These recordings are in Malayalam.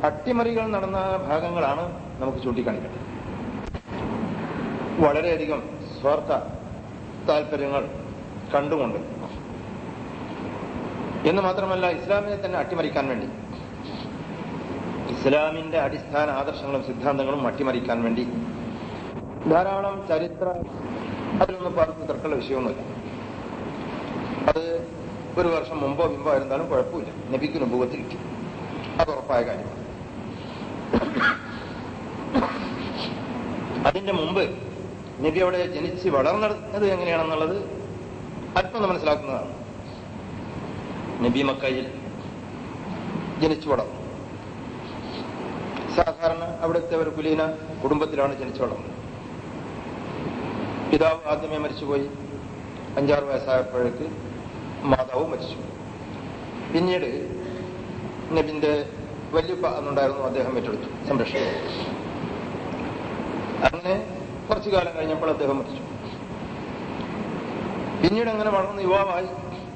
അട്ടിമറികൾ നടന്ന ഭാഗങ്ങളാണ് നമുക്ക് ചൂണ്ടിക്കാണിക്കേണ്ടത് വളരെയധികം സ്വാർത്ഥ താല്പര്യങ്ങൾ കണ്ടുകൊണ്ട് എന്ന് മാത്രമല്ല ഇസ്ലാമിനെ തന്നെ അട്ടിമറിക്കാൻ വേണ്ടി ഇസ്ലാമിന്റെ അടിസ്ഥാന ആദർശങ്ങളും സിദ്ധാന്തങ്ങളും അട്ടിമറിക്കാൻ വേണ്ടി ധാരാളം ചരിത്ര അതിലൊന്നും പറഞ്ഞു തർക്കമുള്ള വിഷയമൊന്നുമില്ല അത് ഒരു വർഷം മുമ്പോ മുമ്പോ ആയിരുന്നാലും കുഴപ്പമില്ല നബിക്ക് നുപൂവത്ത് കിട്ടി അത് ഉറപ്പായ കാര്യമാണ് അതിന്റെ മുമ്പ് നബി അവിടെ ജനിച്ച് വളർന്നത് എങ്ങനെയാണെന്നുള്ളത് അല്പം മനസ്സിലാക്കുന്നതാണ് നബി മക്കയിൽ ജനിച്ചു വളർന്നു സാധാരണ അവിടുത്തെ ഒരു കുലീന കുടുംബത്തിലാണ് ജനിച്ചു വളർന്നത് പിതാവ് ആദ്യമേ മരിച്ചുപോയി അഞ്ചാറ് വയസ്സായപ്പോഴേക്ക് മാതാവും മരിച്ചു പിന്നീട് നബിന്റെ വല്യുപ്പ എന്നുണ്ടായിരുന്നു അദ്ദേഹം ഏറ്റെടുത്തു സംരക്ഷണം അങ്ങനെ കുറച്ചു കാലം കഴിഞ്ഞപ്പോൾ അദ്ദേഹം മരിച്ചു പിന്നീട് അങ്ങനെ വളർന്ന് യുവാവായി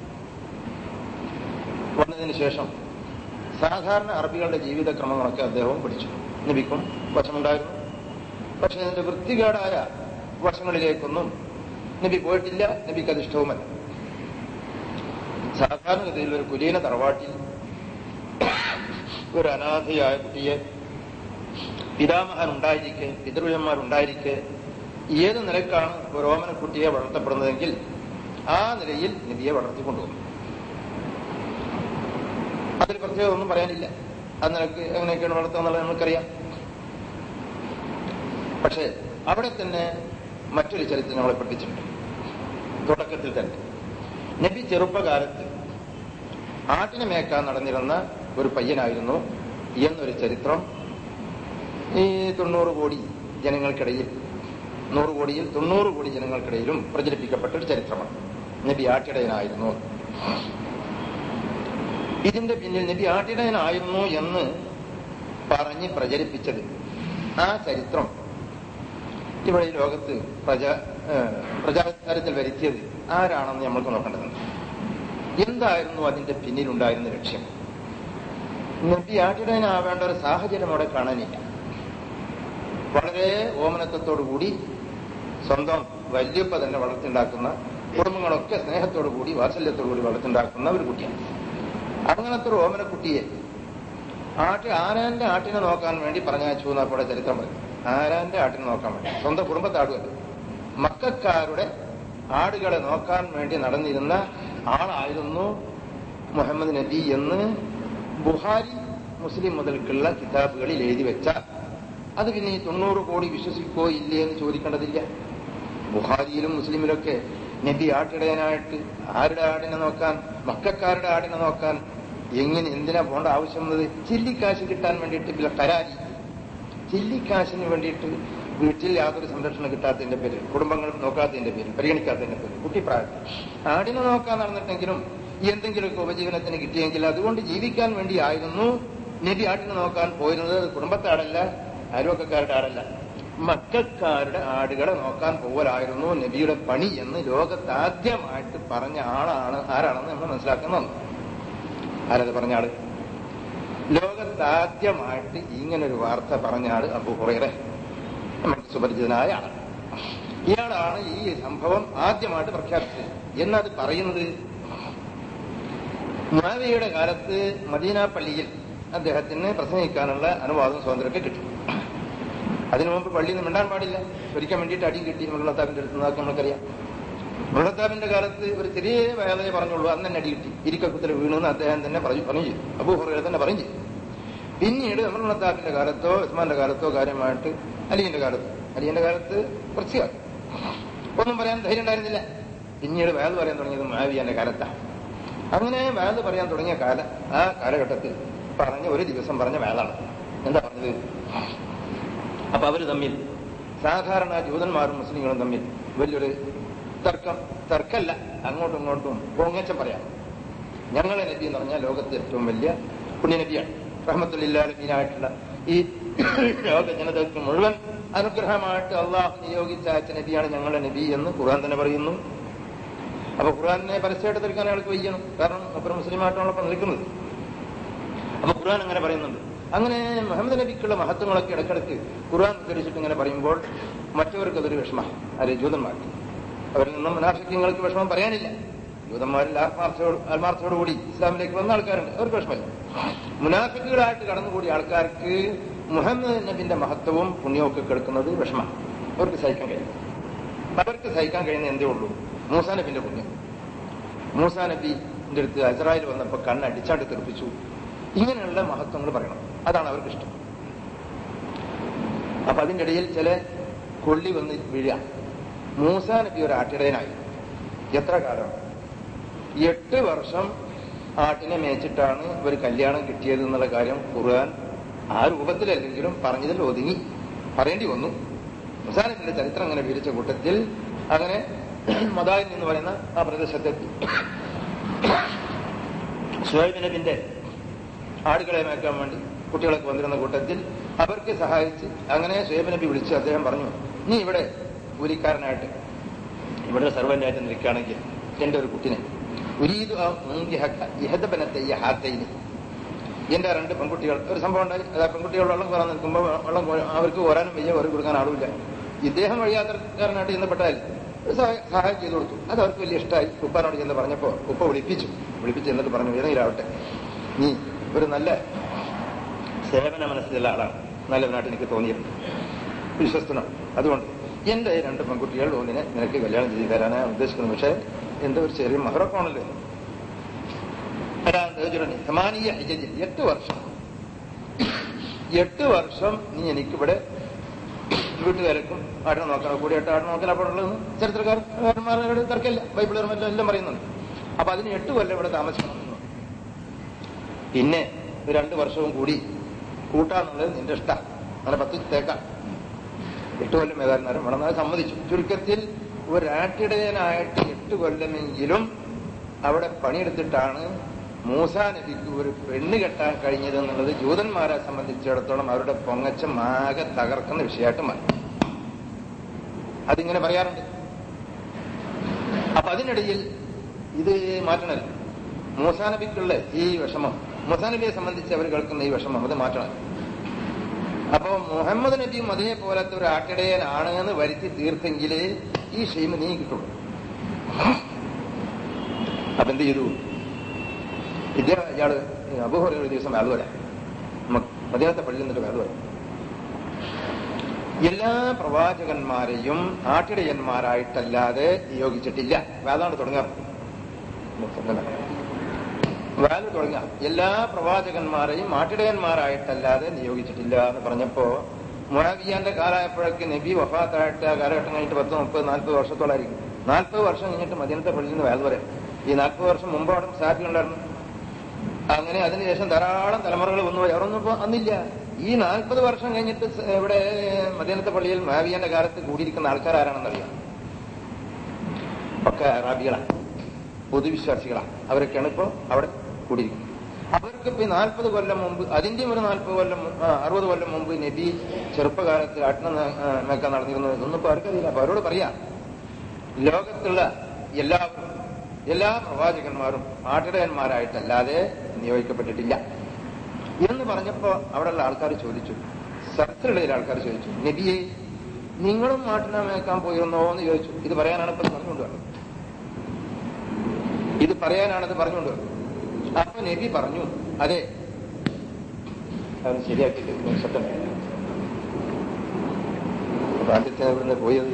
വന്നതിന് ശേഷം സാധാരണ അറബികളുടെ ജീവിതക്രമങ്ങളൊക്കെ അദ്ദേഹവും പഠിച്ചു നബിക്കും വശമുണ്ടായിരുന്നു പക്ഷെ അതിന്റെ വൃത്തികേടായ വശങ്ങളിലേക്കൊന്നും നബി പോയിട്ടില്ല നബിക്ക് അത് ഇഷ്ടവുമല്ല സാധാരണഗതിയിൽ ഒരു കുലീന തറവാട്ടിൽ ഒരു അനാഥയായ കുട്ടിയെ പിതാമഹൻ ഉണ്ടായിരിക്കെ പിതൃജന്മാരുണ്ടായിരിക്കെ ഏത് നിലക്കാണ് ഒരു ഓമനക്കുട്ടിയെ വളർത്തപ്പെടുന്നതെങ്കിൽ ആ നിലയിൽ നബിയെ വളർത്തിക്കൊണ്ടുവന്നു അതിൽ പ്രത്യേകം ഒന്നും പറയാനില്ല ആ നിലക്ക് എങ്ങനെയൊക്കെയാണ് വളർത്തുക എന്നുള്ളത് നമുക്കറിയാം പക്ഷേ അവിടെ തന്നെ മറ്റൊരു ചരിത്രം നമ്മളെ പഠിപ്പിച്ചിട്ടുണ്ട് തുടക്കത്തിൽ തന്നെ നബി ചെറുപ്പകാലത്ത് ആട്ടിനെ മേക്കാൻ നടന്നിരുന്ന ഒരു പയ്യനായിരുന്നു എന്നൊരു ചരിത്രം ഈ തൊണ്ണൂറ് കോടി ജനങ്ങൾക്കിടയിൽ നൂറ് കോടിയിൽ തൊണ്ണൂറ് കോടി ജനങ്ങൾക്കിടയിലും പ്രചരിപ്പിക്കപ്പെട്ട ഒരു ചരിത്രമാണ് നബി ആട്ടിടയനായിരുന്നു ഇതിന്റെ പിന്നിൽ നബി ആട്ടിടയനായിരുന്നു എന്ന് പറഞ്ഞ് പ്രചരിപ്പിച്ചത് ആ ചരിത്രം ഇവിടെ ഈ ലോകത്ത് പ്രജാ പ്രചാരത്തിൽ വരുത്തിയത് ആരാണെന്ന് നമ്മൾക്ക് നോക്കേണ്ടതുണ്ട് എന്തായിരുന്നു അതിന്റെ പിന്നിലുണ്ടായിരുന്ന ലക്ഷ്യം നബി ആട്ടിടയനാവേണ്ട ഒരു സാഹചര്യം അവിടെ കാണാനില്ല വളരെ ഓമനത്വത്തോടുകൂടി സ്വന്തം വല്യപ്പ തന്നെ വളർത്തിണ്ടാക്കുന്ന കുടുംബങ്ങളൊക്കെ സ്നേഹത്തോടു കൂടി വാത്സല്യത്തോടു കൂടി വളർത്തിണ്ടാക്കുന്ന ഒരു കുട്ടിയാണ് അങ്ങനത്തെ ഒരു ഓമനക്കുട്ടിയെ ആട്ടി ആരാന്റെ ആട്ടിനെ നോക്കാൻ വേണ്ടി പറഞ്ഞയച്ചു എന്നാ കൂടെ ചരിത്രം പറയും ആരാന്റെ ആട്ടിനെ നോക്കാൻ വേണ്ടി സ്വന്തം കുടുംബത്താടുമല്ല മക്കാരുടെ ആടുകളെ നോക്കാൻ വേണ്ടി നടന്നിരുന്ന ആളായിരുന്നു മുഹമ്മദ് നബി എന്ന് ബുഹാരി മുസ്ലിം മുതൽക്കുള്ള കിതാബുകളിൽ എഴുതി വെച്ച അത് പിന്നെ ഈ തൊണ്ണൂറ് കോടി വിശ്വസിക്കോ ഇല്ലേ എന്ന് ചോദിക്കേണ്ടതില്ല ബുഹാരിയിലും മുസ്ലിമിലൊക്കെ നബി ആട്ടിടയനായിട്ട് ആരുടെ ആടിനെ നോക്കാൻ മക്കാരുടെ ആടിനെ നോക്കാൻ എങ്ങനെ എന്തിനാ പോകേണ്ട ആവശ്യം വന്നത് ചില്ലിക്കാശ് കിട്ടാൻ വേണ്ടിയിട്ട് പിന്നെ കരാരി ചില്ലിക്കാശിന് വേണ്ടിയിട്ട് വീട്ടിൽ യാതൊരു സംരക്ഷണം കിട്ടാത്തതിന്റെ പേരിൽ കുടുംബങ്ങൾ നോക്കാത്തതിന്റെ പേരിൽ പരിഗണിക്കാത്തതിന്റെ പേരിൽ കുട്ടിപ്രായത്തിൽ ആടിനെ നോക്കാൻ നടന്നിട്ടെങ്കിലും എന്തെങ്കിലുമൊക്കെ ഉപജീവനത്തിന് കിട്ടിയെങ്കിൽ അതുകൊണ്ട് ജീവിക്കാൻ വേണ്ടിയായിരുന്നു നബി ആട്ടിനെ നോക്കാൻ പോയിരുന്നത് കുടുംബത്താടല്ല അയൽവക്കക്കാരുടെ ആടല്ല മക്കാരുടെ ആടുകളെ നോക്കാൻ പോകലായിരുന്നു നബിയുടെ പണി എന്ന് ലോകത്താദ്യമായിട്ട് പറഞ്ഞ ആളാണ് ആരാണെന്ന് നമ്മൾ മനസ്സിലാക്കുന്നത് ആരത് പറഞ്ഞ ആള് ലോകത്താദ്യമായിട്ട് ഇങ്ങനൊരു വാർത്ത പറഞ്ഞ ആള് അബു ഹുറൈറെ നമുക്ക് സുപരിചിതനായ ആള് ഇയാളാണ് ഈ സംഭവം ആദ്യമായിട്ട് പ്രഖ്യാപിച്ചത് എന്നത് പറയുന്നത് മാവിയുടെ കാലത്ത് മദീന പള്ളിയിൽ അദ്ദേഹത്തിന് പ്രസംഗിക്കാനുള്ള അനുവാദം സ്വാതന്ത്ര്യമൊക്കെ കിട്ടി അതിനു മുമ്പ് പള്ളിയിൽ നിന്ന് മിണ്ടാൻ പാടില്ല ഒരിക്കാൻ വേണ്ടിയിട്ട് അടിയും കിട്ടി മുള്ളത്താബിന്റെ അടുത്ത് നിന്നൊക്കെ നമ്മൾക്കറിയാം മുള്ളത്താബിന്റെ കാലത്ത് ഒരു ചെറിയ വേദനയെ പറഞ്ഞുള്ളൂ അന്ന് തന്നെ അടി കിട്ടി ഇരിക്കക്കുത്തിൽ വീണെന്ന് അദ്ദേഹം തന്നെ പറഞ്ഞു പറഞ്ഞു ചെയ്തു അബൂ ഹുറൈറ തന്നെ പറഞ്ഞു ചെയ്തു പിന്നീട് മുള്ളത്താബിന്റെ കാലത്തോ ഉസ്മാന്റെ കാലത്തോ കാര്യമായിട്ട് അലിയുടെ കാലത്ത് അലിയുടെ കാലത്ത് കുറച്ച് കാലം ഒന്നും പറയാൻ ധൈര്യം ഉണ്ടായിരുന്നില്ല പിന്നീട് വേദ പറയാൻ തുടങ്ങിയത് മാവിയാന്റെ കാലത്താണ് അങ്ങനെ വേദ പറയാൻ തുടങ്ങിയ കാല ആ കാലഘട്ടത്തിൽ പറഞ്ഞ ഒരു ദിവസം പറഞ്ഞ വേദാണ് എന്താ പറഞ്ഞത് അപ്പൊ അവര് തമ്മിൽ സാധാരണ ജൂതന്മാരും മുസ്ലിങ്ങളും തമ്മിൽ വലിയൊരു തർക്കം തർക്കല്ല അങ്ങോട്ടും ഇങ്ങോട്ടും പൊങ്ങച്ചം പറയാം ഞങ്ങളെ നബി എന്ന് പറഞ്ഞാൽ ലോകത്തെ ഏറ്റവും വലിയ പുണ്യനബിയാണ് റഹ്മത്തുല്ലാലബീനായിട്ടുള്ള ഈ ലോക ജനതയ്ക്ക് മുഴുവൻ അനുഗ്രഹമായിട്ട് അള്ളാഹു നിയോഗിച്ച അയച്ച നബിയാണ് ഞങ്ങളുടെ നബി എന്ന് ഖുർആൻ തന്നെ പറയുന്നു അപ്പൊ ഖുർആാനെ പരസ്യമായിട്ട് തീർക്കാൻ അയാൾക്ക് വയ്യണം കാരണം അപ്പുറം മുസ്ലിമായിട്ടാണല്ലോ നിൽക്കുന്നത് അപ്പൊ ഖുർആൻ അങ്ങനെ പറയുന്നുണ്ട് അങ്ങനെ മുഹമ്മദ് നബിക്കുള്ള മഹത്വങ്ങളൊക്കെ ഇടക്കിടക്ക് ഖുർആൻ ഉദ്ധരിച്ചിട്ട് ഇങ്ങനെ പറയുമ്പോൾ മറ്റവർക്ക് അതൊരു വിഷമം അത് ജൂതന്മാർക്ക് അവരിൽ നിന്നും മുനാഫിക്കങ്ങൾക്ക് വിഷമം പറയാനില്ല ജൂതന്മാരിൽ ആത്മാർത്ഥയോട് ആത്മാർത്ഥയോടുകൂടി ഇസ്ലാമിലേക്ക് വന്ന ആൾക്കാരുണ്ട് അവർക്ക് വിഷമമില്ല മുനാഫിക്കുകളായിട്ട് കടന്നുകൂടിയ ആൾക്കാർക്ക് മുഹമ്മദ് നബിന്റെ മഹത്വവും പുണ്യവും ഒക്കെ കേൾക്കുന്നത് വിഷമം അവർക്ക് സഹിക്കാൻ കഴിയും അവർക്ക് സഹിക്കാൻ കഴിയുന്ന എന്തേ ഉള്ളൂ മൂസാ നബിന്റെ പുണ്യം മൂസാ നബിന്റെ അടുത്ത് അസറായിൽ വന്നപ്പോൾ കണ്ണ് അടിച്ചാണ്ട് തെറിപ്പിച്ചു ഇങ്ങനെയുള്ള മഹത്വങ്ങൾ പറയണം അതാണ് അവർക്ക് ഇഷ്ടം അപ്പൊ അതിന്റെ ഇടയിൽ ചില കൊള്ളി വന്ന് വീഴുക മൂസാ നബി ഒരു ആട്ടിടയനായി എത്ര കാലം എട്ട് വർഷം ആട്ടിനെ മേച്ചിട്ടാണ് ഒരു കല്യാണം കിട്ടിയത് എന്നുള്ള കാര്യം ഖുർആൻ ആ രൂപത്തിലല്ലെങ്കിലും പറഞ്ഞതിൽ ഒതുങ്ങി പറയേണ്ടി വന്നു മൂസാ നബിയുടെ ചരിത്രം അങ്ങനെ വിവരിച്ച കൂട്ടത്തിൽ അങ്ങനെ മദാൻ എന്ന് പറയുന്ന ആ പ്രദേശത്തെത്തി ഷുഹൈബ് നബിന്റെ ആടുകളെ മേക്കാൻ വേണ്ടി കുട്ടികളൊക്കെ വന്നിരുന്ന കൂട്ടത്തിൽ അവർക്ക് സഹായിച്ച് അങ്ങനെ ഷുഹൈബ് നബി വിളിച്ച് അദ്ദേഹം പറഞ്ഞു നീ ഇവിടെ കൂലിക്കാരനായിട്ട് ഇവിടെ സർവന്റായിട്ട് നിൽക്കുകയാണെങ്കിൽ എന്റെ ഒരു കുട്ടിനെ ഉരീദു ഇഹദബനത്തെ ഹാത്തയിന് എന്റെ രണ്ട് പെൺകുട്ടികൾ ഒരു സംഭവം ഉണ്ടായി അത് ആ പെൺകുട്ടികൾ വെള്ളം കോരാൻ നിൽക്കുമ്പോൾ വെള്ളം കോ- അവർക്ക് കോരാനും വയ്യ ഒരു കൊടുക്കാൻ ആളുമില്ല ഇദ്ദേഹം വഴിയാത്രക്കാരനായിട്ട് ചെന്നപ്പെട്ടാൽ ഒരു സഹായ- സഹായം ചെയ്തു കൊടുത്തു അത് അവർക്ക് വലിയ ഇഷ്ടമായി ഉപ്പാനോട് ചെന്ന് പറഞ്ഞപ്പോ ഉപ്പ വിളിപ്പിച്ചു വിളിപ്പിച്ച് എന്നിട്ട് പറഞ്ഞു ഏതെങ്കിലാവട്ടെ നീ ഒരു നല്ല സേവന മനസ്സിലുള്ള ആളാണ് നല്ലവനായിട്ട് എനിക്ക് തോന്നിയിരുന്നു വിശ്വസ്തനാണ് അതുകൊണ്ട് എന്റെ ഈ രണ്ട് പെൺകുട്ടികൾ ഒന്നിനെ നിനക്ക് കല്യാണം ചെയ്തു തരാനാണ് ഉദ്ദേശിക്കുന്നത് പക്ഷേ എന്റെ ഒരു ചെറിയ മഹറൊക്കെ ആണല്ലോ ഹമാനിയ ഹിജജിൽ എട്ട് വർഷം എട്ട് വർഷം നീ എനിക്കിവിടെ വീട്ടുകാർക്കും ആടിനെ നോക്കണം കൂടിയായിട്ട് ആടിനെ നോക്കൽ അപ്പോൾ ഉള്ളത് ചരിത്രകാരന്മാരുടെ തർക്കമില്ല ബൈബിളുകാരും എല്ലാം എല്ലാം പറയുന്നുണ്ട് അപ്പൊ അതിന് എട്ട് കൊല്ലം ഇവിടെ താമസിക്കണം എന്ന് പറഞ്ഞു. പിന്നെ ഒരു രണ്ട് വർഷവും കൂടി കൂട്ടാന്നുള്ളത് നിന്റെ ഇഷ്ടം അങ്ങനെ പത്ത് തേക്കാം എട്ട് കൊല്ലം ഏതായിരുന്നാലും വേണം അത് സമ്മതിച്ചു ചുരുക്കത്തിൽ ഒരാട്ടിടയനായിട്ട് എട്ട് കൊല്ലമെങ്കിലും അവിടെ പണിയെടുത്തിട്ടാണ് മൂസാ നബിക്ക് ഒരു പെണ്ണ് കെട്ടാൻ കഴിഞ്ഞത് എന്നുള്ളത് ജൂതന്മാരെ സംബന്ധിച്ചിടത്തോളം അവരുടെ പൊങ്ങച്ചം ആകെ തകർക്കുന്ന വിഷയമായിട്ട് മാറി അതിങ്ങനെ പറയാറുണ്ട് അപ്പൊ അതിനിടയിൽ ഇത് മാറ്റണമല്ലോ മൂസാ നബിക്കുള്ള ഈ വിഷമം മൂസാ നബിയെ സംബന്ധിച്ച് അവർ കേൾക്കുന്ന ഈ വിഷമം അത് മാറ്റണം അപ്പൊ മുഹമ്മദ് നബിയും അതേപോലത്തെ ഒരു ആട്ടിടയനാണ് എന്ന് വരുത്തി തീർത്തെങ്കിലേ ഈ ഷെയ്മ് നീ കിട്ടുള്ളൂ അപ്പൊ എന്ത് ചെയ്തു ഇദ്ദേഹം ഇയാള് അബുഹോറ ഒരു ദിവസം വേദ വരാം മധ്യാഹത്തെ പള്ളിയിൽ നിന്നിട്ട് വേദ വരാം എല്ലാ പ്രവാചകന്മാരെയും ആട്ടിടയന്മാരായിട്ടല്ലാതെ നിയോഗിച്ചിട്ടില്ല വേദാണ് തുടങ്ങാറ് വേല തുടങ്ങാം എല്ലാ പ്രവാചകന്മാരെയും ആട്ടിടയന്മാരായിട്ടല്ലാതെ നിയോഗിച്ചിട്ടില്ല എന്ന് പറഞ്ഞപ്പോ മുഴവിയാന്റെ കാലമായപ്പോഴൊക്കെ നബി വഫാത്തായിട്ട് ആ കാലഘട്ടം കഴിഞ്ഞിട്ട് പത്ത് മുപ്പത് നാൽപ്പത് വർഷത്തോളായിരിക്കും നാൽപ്പത് വർഷം കഴിഞ്ഞിട്ട് മദീനത്തെ പള്ളിയിൽ നിന്ന് വേല വരെ ഈ നാൽപ്പത് വർഷം മുമ്പ് അവിടെ സാറ്റി ഉണ്ടായിരുന്നു അങ്ങനെ അതിനുശേഷം ധാരാളം തലമുറകൾ വന്നു പോയി അവരൊന്നും ഇപ്പൊ അന്നില്ല ഈ നാൽപ്പത് വർഷം കഴിഞ്ഞിട്ട് സ- ഇവിടെ മദീനത്തെ പള്ളിയിൽ മാവിയാന്റെ കാലത്ത് കൂടിയിരിക്കുന്ന ആൾക്കാർ ആരാണെന്നറിയാം ഒക്കെ അറാബികളാണ് പൊതുവിശ്വാസികളാണ് അവരൊക്കെയാണ് ഇപ്പോ അവിടെ കൂടിയിരിക്കുന്നത് അവർക്ക് ഇപ്പൊ നാൽപ്പത് കൊല്ലം മുമ്പ് അതിന്റെയും ഒരു നാൽപ്പത് കൊല്ലം മു- ആ, അറുപത് കൊല്ലം മുമ്പ് നബി ചെറുപ്പകാലത്ത് അട്ടണ മേക്കാൻ നടന്നിരുന്നത് ഇതൊന്നും ഇപ്പൊ അവർക്കറിയില്ല അപ്പൊ അവരോട് പറയാം ലോകത്തുള്ള എല്ലാവരും എല്ലാ പ്രവാചകന്മാരും ആട്ടിടയന്മാരായിട്ടല്ലാതെ നിയോഗിക്കപ്പെട്ടിട്ടില്ല എന്ന് പറഞ്ഞപ്പോ അവിടെയുള്ള ആൾക്കാർ ചോദിച്ചു സദസ്സിലുള്ള ആൾക്കാർ ചോദിച്ചു നബിയെ നിങ്ങളും മാട്ടിനെ മേക്കാൻ പോയിരുന്നോ എന്ന് ചോദിച്ചു ഇത് പറയാനാണ് ഇപ്പൊ പറഞ്ഞുകൊണ്ട് വന്നത് ഇത് പറയാനാണത് പറഞ്ഞുകൊണ്ട് വന്നത് അപ്പൊ നബി പറഞ്ഞു അതെ അവൻ ശരിയാക്കിയിട്ട് സത്യം അപ്പൊ ആദ്യത്തെ ഇവിടുന്ന് പോയത്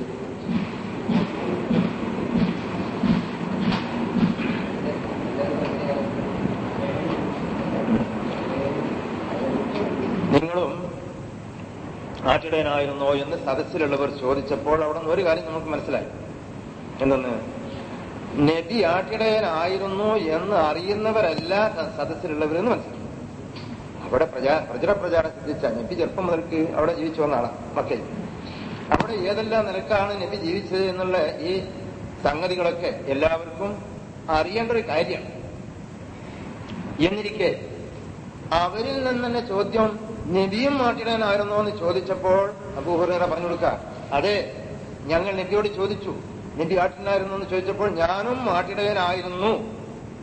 നിങ്ങളും ആട്ടിടയനായിരുന്നോ എന്ന് സദസ്സിലുള്ളവർ ചോദിച്ചപ്പോൾ അവിടെ നിന്ന് ഒരു കാര്യം നമുക്ക് മനസ്സിലായി എന്തെന്ന് നബി ആട്ടിടയനായിരുന്നു എന്ന് അറിയുന്നവരല്ല സദസ്സിലുള്ളവരെന്ന് മനസ്സിലായി അവിടെ പ്രചാ പ്രചര പ്രചാരം സിദ്ധിച്ച നബി ചെറുപ്പം മുതൽക്ക് അവിടെ ജീവിച്ചു വന്ന ആളാണ് മക്കയിൽ അവിടെ ഏതെല്ലാം നിലക്കാണ് നബി ജീവിച്ചത് എന്നുള്ള ഈ സംഗതികളൊക്കെ എല്ലാവർക്കും അറിയേണ്ട ഒരു കാര്യമാണ് എന്നിരിക്കെ അവരിൽ നിന്ന് തന്നെ ചോദ്യം നബിയും മാട്ടിടനായിരുന്നോ എന്ന് ചോദിച്ചപ്പോൾ അബൂഹുറ പറഞ്ഞു കൊടുക്ക അതെ ഞങ്ങൾ നബിയോട് ചോദിച്ചു നബി ആട്ടിനായിരുന്നു എന്ന് ചോദിച്ചപ്പോൾ ഞാനും മാട്ടിടയനായിരുന്നു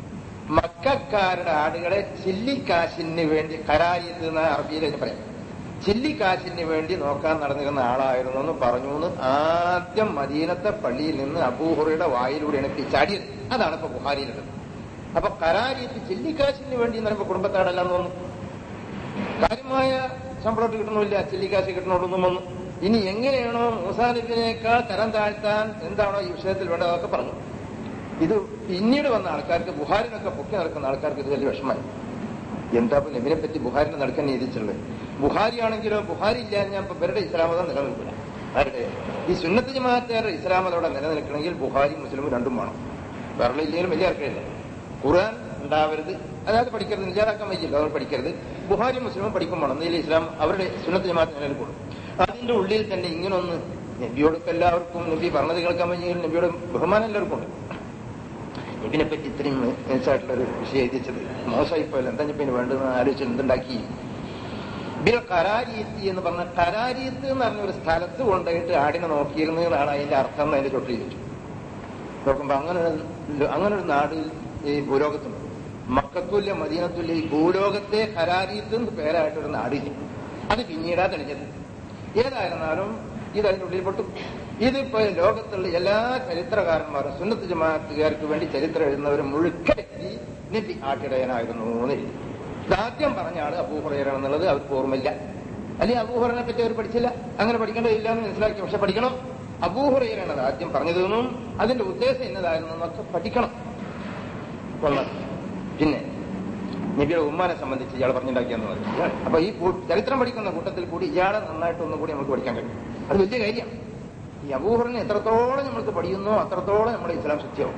മക്കാരുടെ ആടുകളെ ചില്ലിക്കാശിന് വേണ്ടി കരാരിയത് എന്ന അറബിയിൽ അതിന് പറയാം ചില്ലിക്കാശിന് വേണ്ടി നോക്കാൻ നടന്നിരുന്ന ആളായിരുന്നു എന്ന് പറഞ്ഞു എന്ന് ആദ്യം മദീനത്തെ പള്ളിയിൽ നിന്ന് അബൂഹുറയുടെ വായിലൂടെയാണ് പിച്ചാടിയത് അതാണ് ഇപ്പൊ ബുഹാരിയിലുള്ളത് അപ്പൊ കരാരിയത്ത് ചില്ലിക്കാശിന് വേണ്ടി എന്ന് പറയുമ്പോ കുടുംബത്താടല്ല എന്ന് തോന്നുന്നു കാര്യമായ ശമ്പളം കിട്ടണമില്ല ചില്ലിക്കാശ് കിട്ടണോടൊന്നും വന്നു ഇനി എങ്ങനെയാണോ മൂസാലിബിനേക്കാൾ തരം താഴ്ത്താൻ എന്താണോ ഈ വിഷയത്തിൽ വേണ്ടത് അതൊക്കെ പറഞ്ഞു ഇത് പിന്നീട് വന്ന ആൾക്കാർക്ക് ബുഹാരിനൊക്കെ പൊക്കി നടക്കുന്ന ആൾക്കാർക്ക് ഇത് വലിയ വിഷമമായി എന്താ ഇപ്പൊ നബിനെ പറ്റി ബുഹാരിനെ നടക്കാൻ നീതിച്ചുള്ളത് ബുഹാരി ആണെങ്കിലോ ബുഹാരി ഇല്ല ഞാൻ ഇപ്പൊ ഇവരുടെ ഇസ്ലാമതം നിലനിൽക്കില്ല ആരുടെ ഈ സുന്നത്ത് ജമാഅത്തുകാരുടെ ഇസ്ലാമതോടെ നിലനിൽക്കണമെങ്കിൽ ബുഹാരി മുസ്ലിമും രണ്ടും വേണം വേറെ ഇല്ലെങ്കിലും വലിയ ആർക്കില്ല ഖുർആൻ ഉണ്ടാവരുത് അതായത് പഠിക്കരുത് നിജാറാക്കാൻ വയ്യില്ല അവർ പഠിക്കരുത് ബുഹാരി മുസ്ലിമും പഠിക്കും വേണം എന്നതിൽ ഇസ്ലാം അവരുടെ സുന്നത്ത് ജമാഅത്ത് നിലനിൽക്കുള്ളൂ അതിന്റെ ഉള്ളിൽ തന്നെ ഇങ്ങനൊന്ന് നബിയോടൊക്കെ എല്ലാവർക്കും നബി പറഞ്ഞത് കേൾക്കാൻ വയ്യെങ്കിൽ നബിയോട് ബഹുമാനം എല്ലാവർക്കും ഉണ്ട് നബിനെ പറ്റി ഇത്രയും മികച്ചായിട്ടുള്ള ഒരു വിഷയം എഴുതിച്ചത് മോശമായിപ്പോയല്ലോ എന്താ ഇപ്പൊ ഇനി വേണ്ടതെന്ന് ആലോചിച്ച് എന്തുണ്ടാക്കി ബിൽ കരാരീത്തി എന്ന് പറഞ്ഞ കരാരീത്ത് എന്ന് പറഞ്ഞ ഒരു സ്ഥലത്ത് കൊണ്ടുപോയിട്ട് ആടിനെ നോക്കിയിരുന്നു എന്നാണ് അതിന്റെ അർത്ഥം എന്ന് അതിന്റെ ചൊട്ടിൽ ചോദിച്ചു നോക്കുമ്പോ അങ്ങനെ ഒരു- അങ്ങനെ ഒരു നാട് ഈ ഭൂലോകത്തുണ്ട് മക്കത്തുല്യ മദീനത്തുല്യ ഈ ഭൂലോകത്തെ കരാരീത്ത് എന്ന് പേരായിട്ടൊരു നാടില്ല അത് പിന്നീടാ തെളിഞ്ഞത് ഏതായിരുന്നാലും ഇത് അതിന്റെ ഉള്ളിൽ പെട്ടു ഇതിപ്പോ ലോകത്തുള്ള എല്ലാ ചരിത്രകാരന്മാരും സുന്നത്ത് ജമാഅത്തുകാർക്ക് വേണ്ടി ചരിത്രം എഴുതുന്നവർ മുഴുക്കി നബി ആട്ടിടയനായിരുന്നു എന്ന് എഴുതി ഇതാദ്യം പറഞ്ഞ ആള് അബൂഹുറയാണ് എന്നുള്ളത് അവർക്ക് ഓർമ്മയില്ല അല്ലെങ്കിൽ അബൂഹുറനെ പറ്റി അവർ പഠിച്ചില്ല അങ്ങനെ പഠിക്കേണ്ടതില്ല എന്ന് മനസ്സിലാക്കി പക്ഷെ പഠിക്കണം അബൂഹുറയാണ് അത് ആദ്യം പറഞ്ഞതെന്നും അതിന്റെ ഉദ്ദേശം എന്നതായിരുന്നു എന്നൊക്കെ പഠിക്കണം കൊള്ളാം പിന്നെ നബിയുടെ ഉമ്മാനെ സംബന്ധിച്ച് ഇയാൾ പറഞ്ഞുണ്ടാക്കിയെന്ന് പറയും അപ്പൊ ഈ കൂ- ചരിത്രം പഠിക്കുന്ന കൂട്ടത്തിൽ കൂടി ഇയാളെ നന്നായിട്ട് ഒന്നും കൂടി നമുക്ക് പഠിക്കാൻ കഴിയും അത് വലിയ കാര്യമാണ് ഈ അബൂഹറിനെ എത്രത്തോളം നമ്മൾക്ക് പഠിക്കുന്നോ അത്രത്തോളം നമ്മുടെ ഇസ്ലാം ശക്തിയാവും